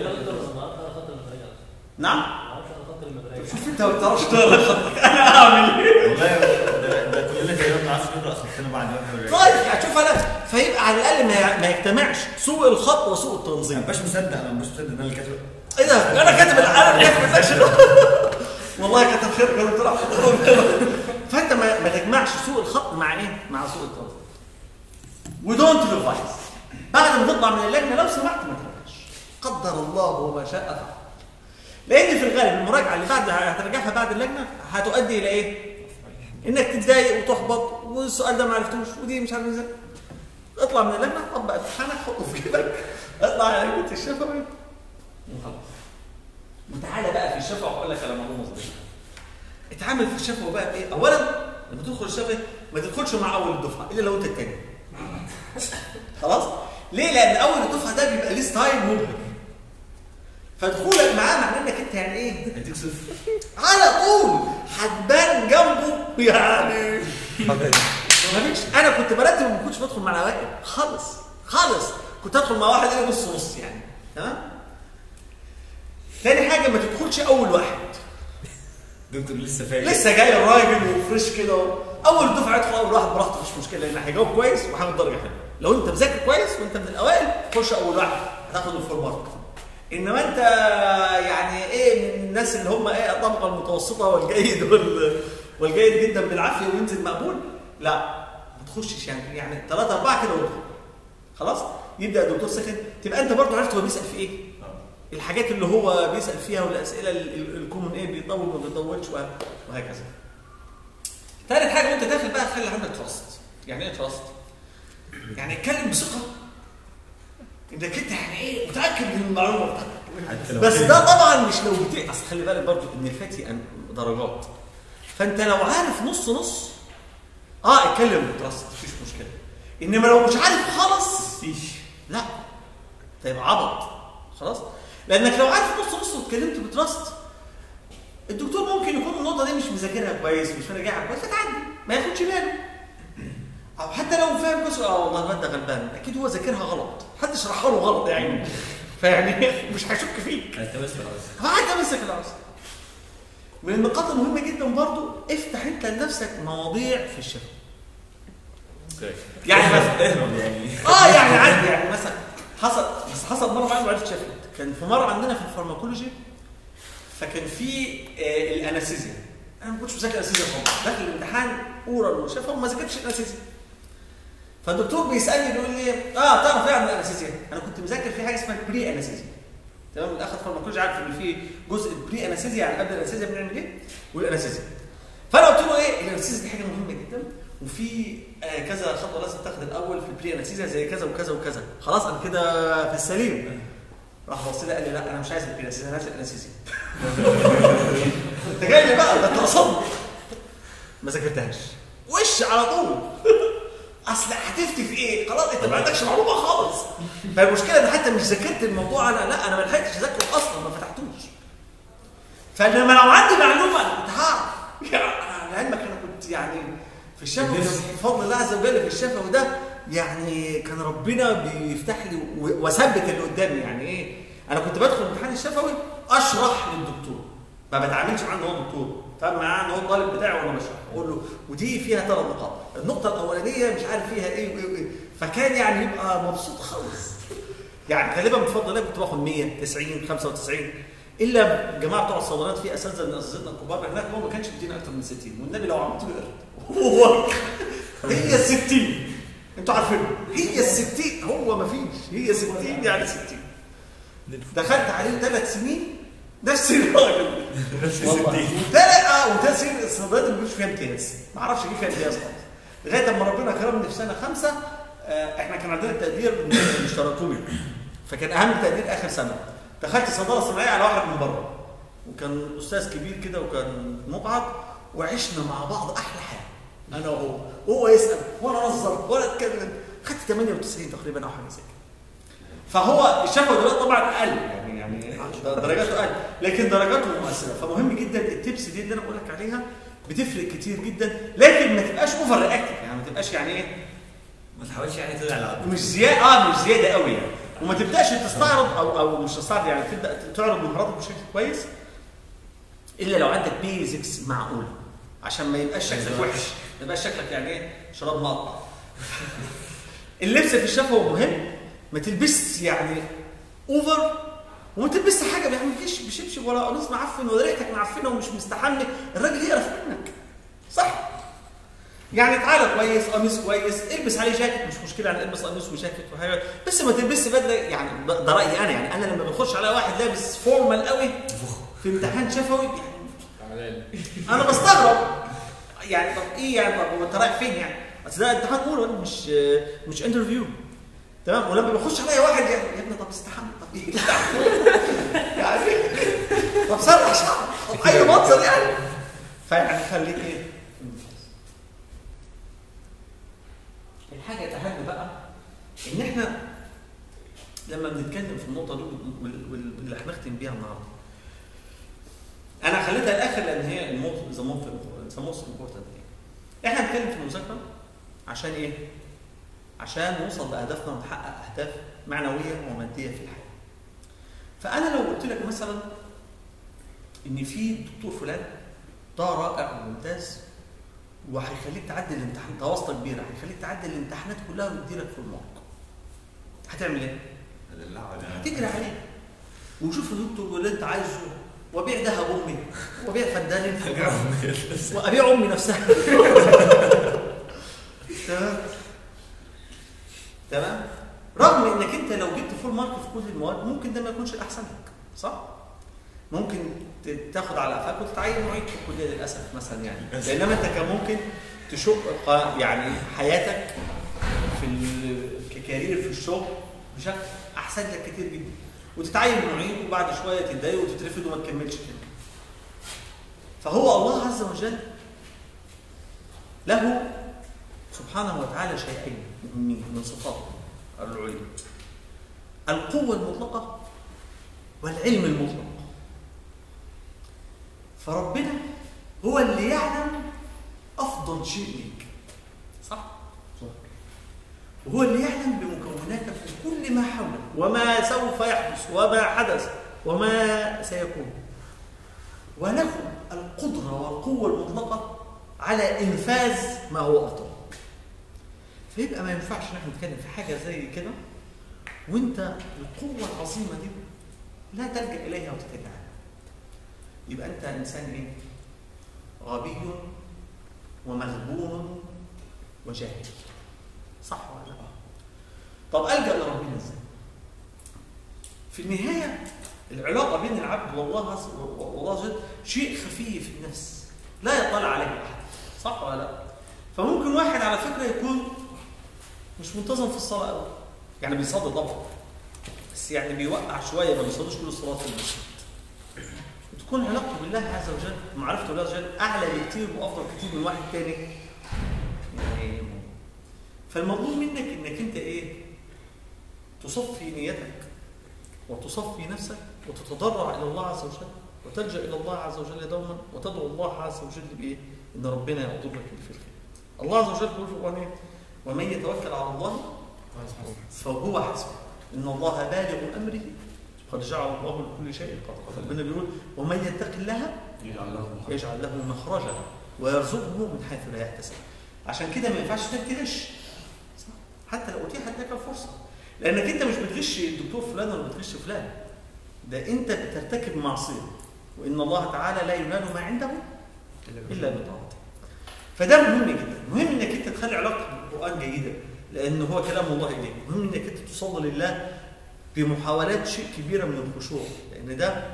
نعم شوف انت ما بتعرفش تقرا خطك انا اعمل ايه؟ والله ده ده كلنا تقريبا ما نعرفش نقرا خطنا بعد ما طيب يعني شوف انا فيبقى على الاقل ما ما يجتمعش سوء الخط وسوء التنظيم مش مصدق انا مش مصدق ان انا اللي كاتب ايه ده؟ انا كاتب انا كاتب السكشن والله كتب خير كانوا طلع فانت ما, ما تجمعش سوء الخط مع ايه؟ مع سوء التنظيم ودونت ريفايز بعد ما تطلع من اللجنه لو سمحت ما تراجعش قدر الله وما شاء فعل لان في الغالب المراجعه اللي بعد هترجعها بعد اللجنه هتؤدي الى ايه؟ انك تتضايق وتحبط والسؤال ده ما عرفتوش ودي مش عارف ازاي اطلع من اللجنه طبق امتحانك حطه في جيبك اطلع على لجنه الشفوي وخلاص وتعالى بقى في الشفوي هقول لك على معلومه صغيره اتعامل في الشفوي بقى بايه؟ اولا لما تدخل الشفوي ما تدخلش مع اول الدفعه الا لو انت التاني خلاص؟ ليه؟ لان اول الدفعه ده بيبقى ليه ستايل مبهر فدخولك معاه معناه انك انت يعني ايه؟ هديك صفر على طول هتبان جنبه يعني مفيش انا كنت برتب وما كنتش بدخل مع الاوائل خالص خالص كنت ادخل مع واحد ايه نص نص يعني تمام تاني حاجه ما تدخلش اول واحد دكتور لسه فاكر لسه جاي الراجل وفريش كده اول دفعه يدخل اول واحد براحته مفيش مشكله لان هيجاوب كويس وهياخد درجه حلوه لو انت مذاكر كويس وانت من الاوائل خش اول واحد هتاخد الفول مارك انما انت يعني ايه من الناس اللي هم ايه الطبقه المتوسطه والجيد وال والجيد جدا بالعافيه وينزل مقبول لا ما تخشش يعني يعني ثلاثه اربعه كده وادخل خلاص يبدا الدكتور ساكن تبقى انت برضه عرفت هو بيسال في ايه الحاجات اللي هو بيسال فيها والاسئله ال- ال- الكومن ايه بيطول وما بيطولش وه- وهكذا ثالث حاجه وانت داخل بقى خلي عندك تراست يعني ايه تراست يعني اتكلم بثقه انك انت يعني ايه متاكد من المعلومه بتاعتك حتى لو بس كان- ده طبعا مش لو بتاع اصل خلي بالك برضه ان الفتي أن- درجات فانت لو عارف نص نص اه اتكلم بتراست مفيش مشكله انما لو مش عارف خالص فيش لا تبقى عبط خلاص لانك لو عارف نص نص واتكلمت بتراست الدكتور ممكن يكون النقطه دي مش مذاكرها كويس مش مراجعها كويس فتعدي ما ياخدش باله او حتى لو فاهم كويس اه والله الواد ده غلبان اكيد هو ذاكرها غلط حد شرحها له غلط يعني فيعني مش هيشك فيك التمس خلاص فقعد امسك العصا من النقاط المهمه جدا برضو افتح انت لنفسك مواضيع في الشفا اوكي يعني مثلا اهرب يعني اه يعني عادي يعني مثلا حصل بس حصل مره معايا وعرفت شفت كان في مره عندنا في الفارماكولوجي فكان في آه الانستيزيا انا ما كنتش مذاكر انستيزيا خالص داخل الامتحان اورال وشفا وما ذاكرتش الانستيزيا فالدكتور بيسالني بيقول لي اه تعرف ايه عن الانستيزيا انا كنت مذاكر في حاجه اسمها بري انستيزيا تمام اللي اخذ فارماكولوجي عارف ان في جزء بري انستيزيا يعني قبل الانستيزيا بنعمل ايه والانستيزيا فانا قلت له ايه الانستيزيا دي حاجه مهمه جدا وفي آه كذا خطوه لازم تاخد الاول في البري انستيزيا زي كذا وكذا وكذا خلاص انا كده في السليم راح بص لي قال لي لا انا مش عايز البري انستيزيا انا عايز الانستيزيا انت جاي لي بقى ده انت قصدني ما ذاكرتهاش وش على طول اصل هتفتي في ايه؟ خلاص انت ما عندكش معلومه خالص فالمشكله ان حتى مش ذاكرت الموضوع انا لا انا ما لحقتش اذاكره اصلا ما فتحتوش فلما لو عندي معلومه انا كنت هعرف يعني أنا لعلمك انا كنت يعني في الشفوي بفضل الله عز وجل في الشفوي ده يعني كان ربنا بيفتح لي و- واثبت اللي قدامي يعني ايه انا كنت بدخل امتحان الشفوي اشرح للدكتور ما بتعاملش معاه ان هو دكتور فاهم معاه ان هو الطالب بتاعي وانا بشرح اقول له ودي فيها ثلاث نقاط النقطه الاولانيه مش عارف فيها ايه وايه وايه فكان يعني يبقى مبسوط خالص يعني غالبا بفضل الله كنت باخد 100 90 95 الا الجماعه بتوع الصيدليات في اساتذه من اساتذتنا الكبار هناك هو ما كانش بيدينا اكتر من 60 والنبي لو عملت له قرد هو هي 60 انتوا عارفين هي ال 60 هو ما فيش هي 60 يعني 60 دخلت عليه ثلاث سنين نفس الراجل والله وثلاث اه وثلاث سنين الصيدليات اللي مش فيها امتياز ما اعرفش اجيب فيها امتياز خالص لغايه اما ربنا كرمني في سنه خمسه آه، احنا كان عندنا التقدير مش تراكمي فكان اهم تقدير اخر سنه دخلت صيدله صناعيه على واحد من بره وكان استاذ كبير كده وكان مقعد وعشنا مع بعض احلى حياه انا وهو وهو يسال وانا انظر وانا اتكلم خدت 98 تقريبا او حاجه زي كده فهو الشفوي دلوقتي طبعا اقل يعني يعني ده درجاته اقل لكن درجاته مؤثره فمهم جدا التبس دي اللي انا بقول لك عليها بتفرق كتير جدا لكن ما تبقاش اوفر رياكتيف يعني ما تبقاش يعني ايه ما تحاولش يعني تدعي على مش زياده اه مش زياده قوي يعني وما تبداش تستعرض او او مش تستعرض يعني تبدا تعرض مهاراتك بشكل كويس الا لو عندك بيزكس معقوله عشان ما يبقاش شكلك وحش ما يبقاش شكلك يعني ايه شراب مقطع اللبس في الشفوي مهم ما تلبس يعني اوفر وما تلبس حاجه ما يعملكش بشبشب ولا قميص معفن ولا ريحتك معفنه ومش مستحمل الراجل يقرف منك صح يعني تعالى كويس قميص كويس البس عليه جاكيت مش مشكله يعني البس قميص وجاكيت وحاجه بس ما تلبسش بدله يعني ده ده رايي انا يعني انا لما بخش على واحد لابس فورمال قوي في امتحان شفوي يعني تعالى انا بستغرب يعني طب ايه يعني طب هو انت رايح فين يعني؟ اصل ده امتحان اولى مش مش انترفيو تمام ولما بيخش عليا واحد يعني يا ابني طب استحمى طب ايه يعني طب سرح شعرك طب اي منظر يعني فيعني خليك ايه الحاجه الاهم بقى ان احنا لما بنتكلم في النقطه دي وال- وال- واللي هنختم بيها النهارده انا خليتها الاخر لان هي الموت ذا موست امبورتنت احنا بنتكلم في المذاكره عشان ايه؟ عشان نوصل لاهدافنا ونحقق اهداف معنويه وماديه في الحياه. فانا لو قلت لك مثلا ان في دكتور فلان ده رائع وممتاز وهيخليك تعدي الامتحان ده واسطه كبيره هيخليك تعدي الامتحانات كلها ويديلك في المارك. هتعمل ايه؟ تجري عليه وشوف يا دكتور واللي انت عايزه وابيع ذهب امي وابيع فدان وابيع امي نفسها تمام تمام رغم انك انت لو جبت فول مارك في كل المواد ممكن ده ما يكونش الاحسن لك صح ممكن ت- تاخد على قفاك وتتعين معيد في الكليه للاسف مثلا يعني بينما انت كان ممكن تشق ق- يعني حياتك في ال- ككارير في الشغل بشكل احسن لك كتير جدا وتتعين معيد وبعد شويه تتضايق وتترفض وما تكملش كده فهو الله عز وجل له سبحانه وتعالى شيئين مهمين من صفاته العليا القوة المطلقة والعلم المطلق فربنا هو اللي يعلم أفضل شيء ليك صح؟ وهو اللي يعلم بمكوناتك في كل ما حولك وما سوف يحدث وما حدث وما سيكون وله القدرة والقوة المطلقة على إنفاذ ما هو أفضل فيبقى ما ينفعش ان احنا نتكلم في حاجة زي كده وانت القوة العظيمة دي لا تلجأ إليها وتتجه عنها يبقى أنت إنسان إيه؟ غبي ومغبون وجاهل صح ولا لا؟ طب ألجأ لربنا إزاي؟ في النهاية العلاقة بين العبد والله عز والله عز وجل شيء خفي في النفس لا يطلع عليه أحد صح ولا لا؟ فممكن واحد على فكرة يكون مش منتظم في الصلاة قوي يعني بيصلي طبعا بس يعني بيوقع شوية ما بيصليش كل الصلاة في المسجد وتكون علاقته بالله عز وجل ومعرفته بالله عز وجل أعلى بكتير وأفضل كتير من واحد تاني يعني فالمطلوب منك إنك أنت إيه؟ تصفي نيتك وتصفي نفسك وتتضرع إلى الله عز وجل وتلجأ إلى الله عز وجل دوما وتدعو الله عز وجل بإيه؟ إن ربنا يقدر لك في الخير. الله عز وجل يقول في القرآن إيه؟ ومن يتوكل على الله فهو حسبه إن الله بالغ أمره قد جعل الله لكل شيء قدرا ربنا بيقول ومن يتق الله يجعل له مخرجا ويرزقه من حيث لا يحتسب عشان كده ما ينفعش تغش صح؟ حتى لو اتيحت لك الفرصه لانك انت مش بتغش الدكتور فلان ولا بتغش فلان ده انت بترتكب معصيه وان الله تعالى لا ينال ما عنده الا بطاعته فده مهم جدا مهم انك انت تخلي علاقتك بالقران جيده لان هو كلام الله اليك مهم انك انت تصلي لله بمحاولات شيء كبيره من الخشوع لان ده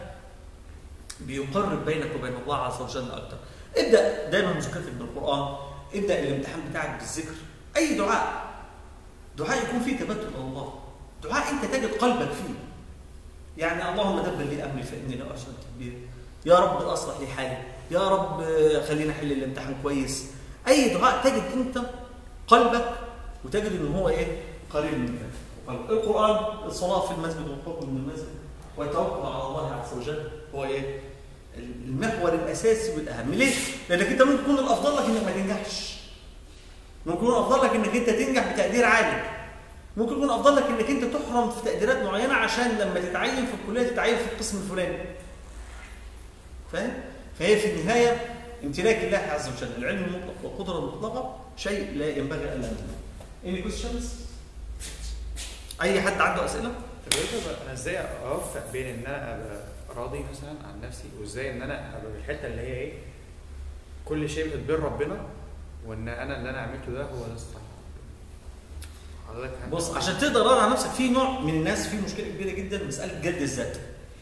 بيقرب بينك وبين الله عز وجل اكتر ابدا دايما مذاكرتك بالقران ابدا الامتحان بتاعك بالذكر اي دعاء دعاء يكون فيه تبتل الى الله دعاء انت تجد قلبك فيه يعني اللهم دبر لي امري فاني لا احسن التدبير يا رب اصلح لي حالي يا رب خلينا احل الامتحان كويس اي دعاء تجد انت قلبك وتجد ان هو ايه قريب منك القران الصلاه في المسجد والحكم من المسجد والتوكل على الله عز وجل هو ايه؟ المحور الاساسي والاهم ليه؟ لانك انت ممكن يكون الافضل لك انك ما تنجحش ممكن يكون الافضل لك انك انت تنجح بتقدير عالي ممكن يكون افضل لك انك انت تحرم في تقديرات معينه عشان لما تتعين في الكليه تتعين في القسم الفلاني فاهم؟ فهي في النهايه امتلاك الله عز وجل العلم المطلق والقدره المطلقه شيء لا ينبغي الا ان Any questions؟ اي حد عنده اسئله؟ طب إيه ده بقى؟ انا ازاي اوفق بين ان انا ابقى راضي مثلا عن نفسي وازاي ان انا ابقى في الحته اللي هي ايه كل شيء بتبر ربنا وان انا اللي انا عملته ده هو ده الصح حضرتك هل- بص عشان تقدر تراضي عن نفسك في نوع من الناس في مشكله كبيره جدا مساله جلد الذات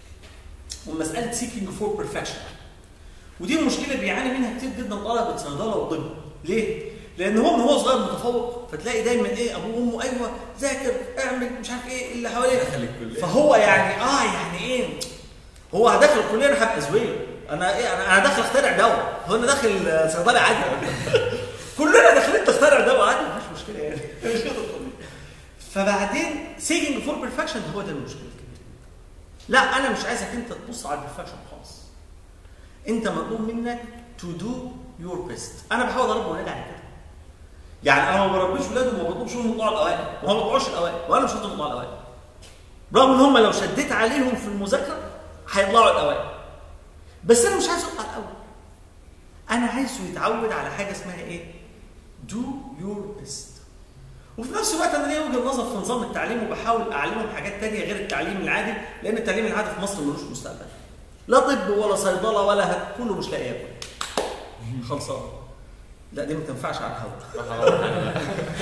ومساله سيكينج فور بيرفكشن ودي مشكله بيعاني منها كتير جدا طلبه صيدله وطب ليه؟ لان هو من هو صغير متفوق فتلاقي دايما ايه ابوه وامه ايوه ذاكر اعمل مش عارف ايه اللي حواليك دخل الكليه فهو يعني اه يعني ايه هو داخل الكليه انا هبقى زويل انا ايه انا انا داخل اخترع دواء هو انا داخل آه، صيدلي عادي كلنا داخلين نخترع دواء عادي مفيش مشكله يعني مش كده الطبيعي. فبعدين سيجنج فور بيرفكشن هو ده المشكله الكبيره لا انا مش عايزك انت تبص على البرفكشن خالص انت مطلوب منك تو دو يور بيست انا بحاول اربي ولادي على كده يعني انا ما بربيش ولادي وما بطلبش منهم يطلعوا الاوائل وما بطلعوش الاوائل وانا مش هطلع يطلعوا الاوائل رغم ان هم لو شديت عليهم في المذاكره هيطلعوا الاوائل بس انا مش عايزه يطلع الاول انا عايزه يتعود على حاجه اسمها ايه دو يور بيست وفي نفس الوقت انا ليا وجهه نظر في نظام التعليم وبحاول اعلمهم حاجات تانية غير التعليم العادي لان التعليم العادي في مصر ملوش مستقبل لا طب ولا صيدله ولا هت... كله مش لاقي ياكل خلصان لا دي ما تنفعش على الهواء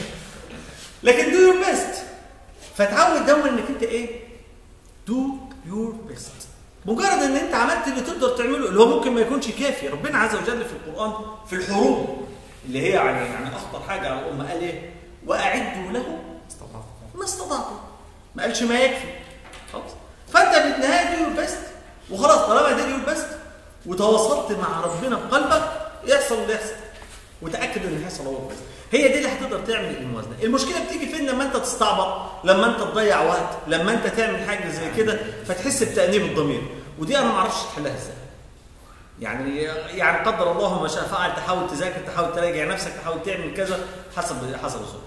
لكن دو يور بيست فتعود دايما انك انت ايه دو يور بيست مجرد ان انت عملت اللي تقدر تعمله اللي هو ممكن ما يكونش كافي ربنا عز وجل في القران في الحروب اللي هي يعني يعني اخطر حاجه على الامه قال ايه واعدوا له ما استطعتم ما قالش ما يكفي خلاص فانت بالنهايه دي يور بيست وخلاص طالما دي يور بيست وتواصلت مع ربنا بقلبك يحصل اللي يحصل وتاكد ان هيحصل هو بيست هي دي اللي هتقدر تعمل الموازنه المشكله بتيجي فين لما انت تستعبط لما انت تضيع وقت لما انت تعمل حاجه زي كده فتحس بتانيب الضمير ودي انا ما اعرفش تحلها ازاي يعني يعني قدر الله ما شاء فعل تحاول تذاكر تحاول تراجع نفسك تحاول تعمل كذا حسب حسب الظروف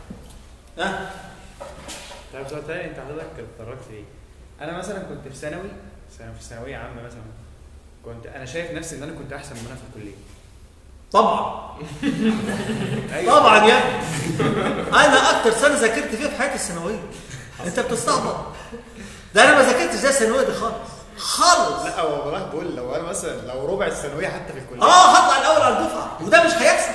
ها طيب سؤال تاني انت حضرتك اتطرقت ليه؟ انا مثلا كنت في ثانوي ثانوي- في ثانويه عامه مثلا كنت انا شايف نفسي ان انا كنت احسن من انا في الكليه طبعا أيوة. طبعا يا ابني. انا اكتر سنه ذاكرت فيها في حياتي الثانويه انت بتستعبط ده انا ما ذاكرتش زي الثانويه دي خالص خالص لا والله بقول لو انا مثلا لو ربع الثانويه حتى في الكليه اه هطلع الاول على الدفعه وده مش هيحصل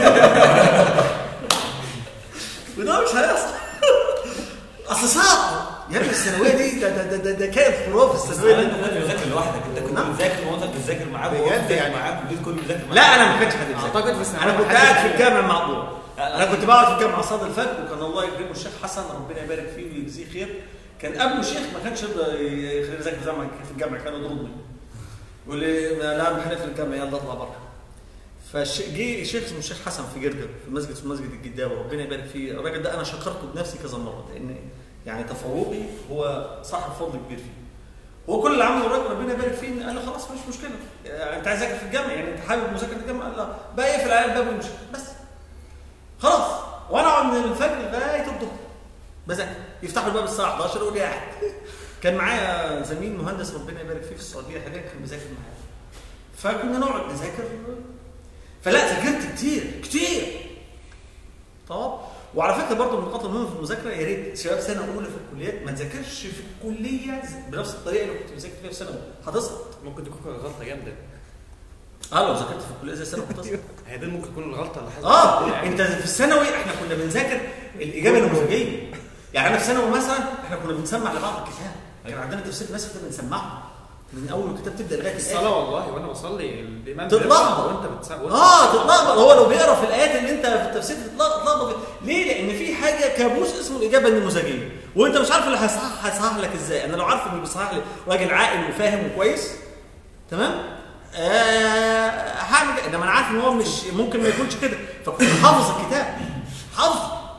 وده مش هيحصل اصل صعب يا ابني الثانويه دي ده ده ده, ده, ده كائن خرافي الثانويه انت دي كنت بتذاكر لوحدك انت كنت نعم. بتذاكر ومامتك بتذاكر معاك بجد وأختك يعني. معاك البيت كله بيذاكر معاك لا انا ما كانش حد بيذاكر. أعتقد في الثانوية انا كنت محدش قاعد في بيذاكر. الجامع مع انا كنت بقعد في الجامعه صاد الفجر وكان الله يكرمه الشيخ حسن ربنا يبارك فيه ويجزيه خير كان ابنه شيخ ما كانش يرضى يخليني اذاكر زي ما كان في الجامعه كان يضربني يقول لي لا انا في الجامعه يلا اطلع بره فجي شيخ اسمه الشيخ حسن في جرجر في المسجد اسمه مسجد الجداوي ربنا يبارك فيه الراجل ده انا شكرته بنفسي كذا مره لان يعني تفوقي هو صاحب فضل كبير فيه هو كل اللي عمله الراجل ربنا يبارك فيه إن قال له خلاص مش مشكله يعني انت عايز تذاكر في الجامعه يعني انت حابب مذاكره الجامعه قال لا بقى يقفل على الباب ويمشي بس خلاص وانا اقعد من الفجر لغايه الظهر بذاكر يفتحوا الباب الساعه 11 يقول لي قاعد كان معايا زميل مهندس ربنا يبارك فيه في السعوديه حاليا كان بيذاكر معايا فكنا نقعد نذاكر فلا ذاكرت كتير كتير طب وعلى فكره برضه من النقاط المهمه في المذاكره يا ريت شباب سنه اولى في الكليات ما تذاكرش في الكليه بنفس الطريقه اللي كنت بذاكر فيها في ثانوي هتسقط ممكن تكون كانت غلطه جامده اه لو ذاكرت في الكليه زي الثانوي هتسقط هي دي ممكن تكون الغلطه اللي حصلت اه انت في الثانوي احنا كنا بنذاكر الاجابه النموذجيه يعني انا في ثانوي مثلا احنا كنا بنسمع لبعض الكتاب كان عندنا تفسير بس كنا بنسمعه من اول الكتاب تبدا لغايه الصلاه الاخر والله وانا بصلي الامام تتلخبط. بيقرأ وانت بتسمع اه تتلخبط هو لو بيقرا في الايات اللي انت في التفسير تتلخبط تتلخبط ليه؟ لان في حاجه كابوس اسمه الاجابه النموذجيه وانت مش عارف اللي هيصحح هيصحح لك ازاي انا لو عارف انه بيصحح لي راجل عاقل وفاهم وكويس تمام آه هعمل كده. انما انا عارف ان هو مش ممكن ما يكونش كده فكنت حافظ الكتاب حافظ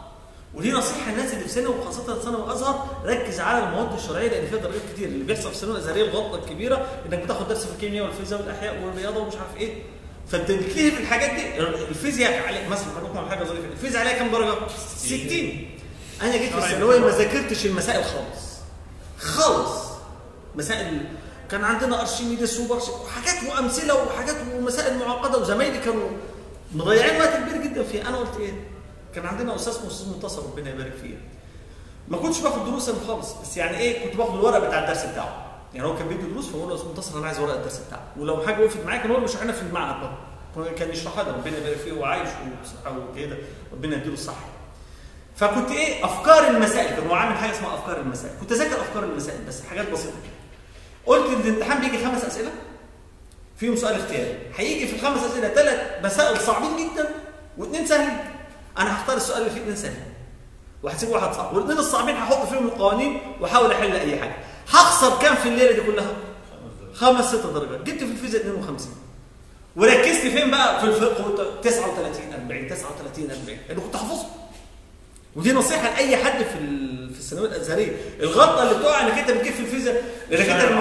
ودي نصيحه الناس اللي في ثانوي وخاصه ثانوي وازهر ركز على المواد الشرعيه لان فيها درجات كتير اللي بيحصل في الثانوي الازهريه الغلطه الكبيره انك بتاخد درس في الكيمياء والفيزياء والاحياء والرياضه ومش عارف ايه فانت بتلهي في الحاجات دي الفيزياء عليك مثلا هقول لكم على حاجه ظريفه الفيزياء عليها كام درجه؟ 60 انا جيت في الثانويه ما ذاكرتش المسائل خالص خالص مسائل كان عندنا ارشميدس وبرش وحاجات وامثله وحاجات ومسائل معقده وزمايلي كانوا مضيعين وقت كبير جدا فيها انا قلت ايه؟ كان عندنا استاذ اسمه استاذ منتصر ربنا يبارك فيه ما كنتش باخد دروس انا خالص بس يعني ايه كنت باخد الورق بتاع الدرس بتاعه يعني هو كان بيدي دروس فبقول له يا استاذ منتصر انا عايز ورق الدرس بتاعه ولو حاجه وقفت معايا كان هو اللي بيشرح لنا في المعهد برضه كان يشرحها لنا ربنا يبارك فيه وعايش وصحه وكده ربنا يديله الصحه فكنت ايه افكار المسائل كان هو عامل حاجه اسمها افكار المسائل كنت اذاكر افكار المسائل بس حاجات بسيطه كده قلت ان الامتحان بيجي خمس اسئله فيهم سؤال اختياري هيجي في الخمس اسئله ثلاث مسائل صعبين جدا واثنين سهلين انا هختار السؤال اللي فيه اثنين سهلين وهسيب واحد صعب والاثنين الصعبين هحط فيهم القوانين واحاول احل اي حاجه هخسر كام في الليله دي كلها خمس ست درجات جبت في الفيزياء 52 وركزت فين بقى في الفقه 39 40 39 40 اللي كنت حافظه ودي نصيحه لاي حد في ال- في الثانويه الازهريه الغلطه اللي بتقع انك انت بتجيب في الفيزياء لانك انت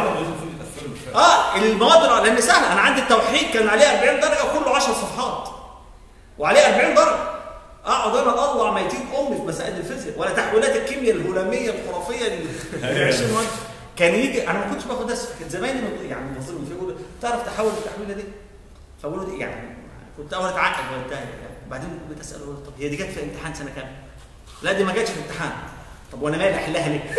اه المواد لان سهله انا عندي التوحيد كان عليه 40 درجه كله 10 صفحات وعليه 40 درجه اقعد انا اطلع ميتين امي في مسائل الفيزياء ولا تحويلات الكيمياء الهلاميه الخرافيه اللي 20 ماده كان يجي انا ما كنتش باخد درس كان زمايلي من- يعني منظمين فيه يقولوا تعرف تحول التحويله دي فبقول له دي يعني كنت اول اتعقد وقتها يعني بعدين بقيت اساله أقول له طب هي دي جت في امتحان سنه كام؟ لا دي ما جاتش في امتحان طب وانا مالي احلها ليه؟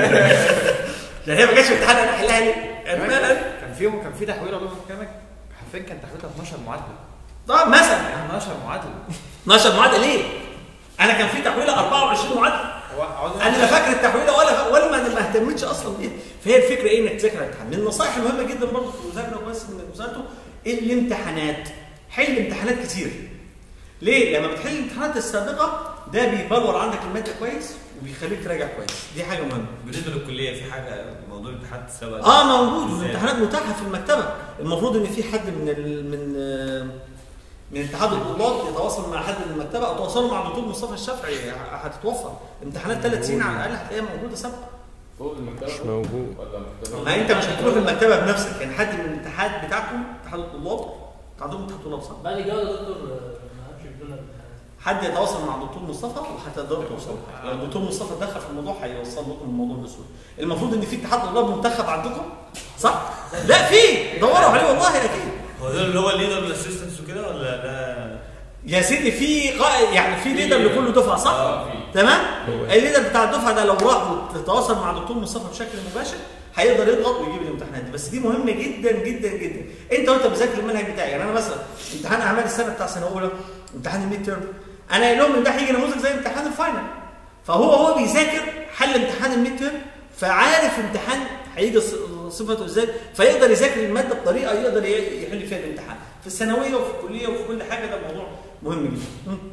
لا هي ما جاتش في امتحان انا احلها ليه؟ انا مالي أنا؟ كان في كان في تحويل الله يكرمك حرفيا كان تحويلها 12 معادله طب مثلا 12 معادله 12 معادله ليه؟ انا كان في تحويله 24 معادله هو عاوز انا لا فاكر التحويله ولا ولا ما ما اهتمتش اصلا بيها فهي الفكره ايه انك تذاكر الامتحان من النصائح المهمه جدا برضه في المذاكره كويس انك مذاكرته الامتحانات حل امتحانات كتير ليه؟ لما بتحل الامتحانات السابقه ده بيبلور عندك الماده كويس وبيخليك تراجع كويس دي حاجه مهمه بالنسبه للكليه في حاجه موضوع الامتحانات السبق اه موجود إزاي؟ والامتحانات متاحه في المكتبه المفروض ان في حد من ال... من آه، من اتحاد الطلاب يتواصل مع حد من المكتبه او تواصلوا مع الدكتور مصطفى الشافعي ه- هتتوفر امتحانات ثلاث سنين على الاقل هتلاقيها موجوده سابقه فوق المكتبه مش موجود. ولا مكتبه ما انت مش هتروح المكتبه بنفسك يعني حد من الاتحاد بتاعكم اتحاد الطلاب انتوا عندكم اتحاد طلاب صح؟ بعد الجوله يا دكتور آه، ما اعرفش بدون الامتحان حد يتواصل مع الدكتور مصطفى وهتقدروا توصلوا لو الدكتور مصطفى دخل في الموضوع هيوصل لكم الموضوع بسهوله المفروض ان في اتحاد طلاب منتخب عندكم صح؟ لا في دوروا عليه والله اكيد هو ده اللي هو الليدر والاسيستنتس وكده ولا ده يا سيدي في قائد يعني في ليدر لكل دفعه صح؟ اه في تمام؟ هو. الليدر بتاع الدفعه ده لو راح وتواصل مع دكتور مصطفى بشكل مباشر هيقدر يضغط ويجيب الامتحانات دي بس دي مهمه جدا جدا جدا انت وانت بتذاكر المنهج بتاعي يعني انا مثلا امتحان اعمال السنه بتاع سنه اولى امتحان الميد تيرم انا قايل لهم ان ده هيجي نموذج زي امتحان الفاينل فهو هو بيذاكر حل امتحان الميد تيرم فعارف امتحان هيجي ص- صفته ازاي فيقدر يذاكر الماده بطريقه يقدر ي- يحل فيها الامتحان في الثانويه وفي الكليه وفي كل حاجه ده موضوع مهم جدا م.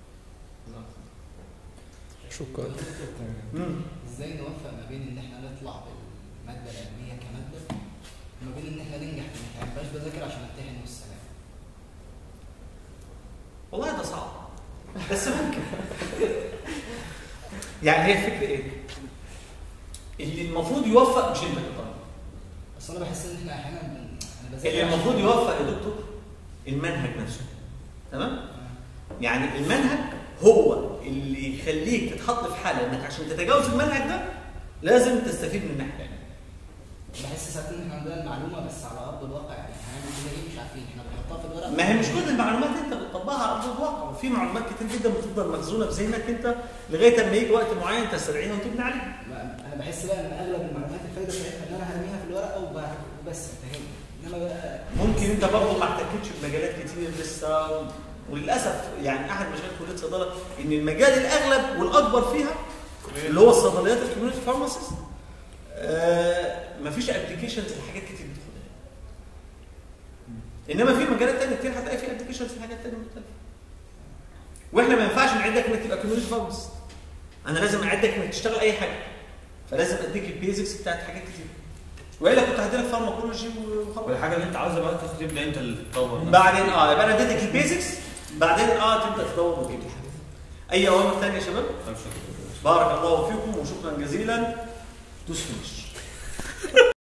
شكرا م. ازاي نوفق ما بين ان احنا نطلع بالماده العلميه كماده وما بين ان احنا ننجح في الامتحان مبقاش بذاكر عشان امتحن والسلام والله ده صعب بس ممكن يعني هي الفكره ايه؟ اللي المفروض يوفق مش انت طبعا بس انا بحس ان احنا احيانا بن... انا بذاكر اللي عشان- المفروض يوفق يا دكتور المنهج نفسه تمام؟ يعني المنهج هو اللي يخليك تتحط في حاله انك عشان تتجاوز المنهج ده لازم تستفيد من الناحيه الثانيه بحس ساعات ان احنا عندنا المعلومه بس على ارض الواقع يعني هنعمل كده ايه مش عارفين احنا بنحطها في الورق ما هي مش كل المعلومات انت بتطبقها على ارض الواقع وفي معلومات كتير جدا بتفضل مخزونه في ذهنك انت لغايه اما يجي وقت معين تستدعيها وتبني عليها ما- انا بحس بقى ان اغلب المعلومات الفايده بتاعتها ان انا هرميها في الورقه وب- وبس انتهينا انما بقى ممكن انت برضه ما احتكتش بمجالات كتير لسه وللاسف يعني احد مشاكل كليه الصيدله ان المجال الاغلب والاكبر فيها اللي هو الصيدليات الكوميونتي فارماسيست آه مفيش ابلكيشنز لحاجات كتير بتاخدها انما في مجالات تانية كتير هتلاقي في ابلكيشنز لحاجات تانية مختلفه واحنا ما ينفعش نعدك انك تبقى كوميونتي فارماسيست انا لازم اعدك انك تشتغل اي حاجه فلازم اديك البيزكس بتاعت حاجات كتير والا كنت هديلك فارماكولوجي وخلاص والحاجه اللي انت عاوزها بقى تاخد تبدا انت اللي تطور نفسك. بعدين اه يبقى انا اديتك البيزكس بعدين اه تبدا تدور وتجيب اي اوامر ثانيه يا شباب طب شكرا بارك الله فيكم وشكرا جزيلا دوس فينش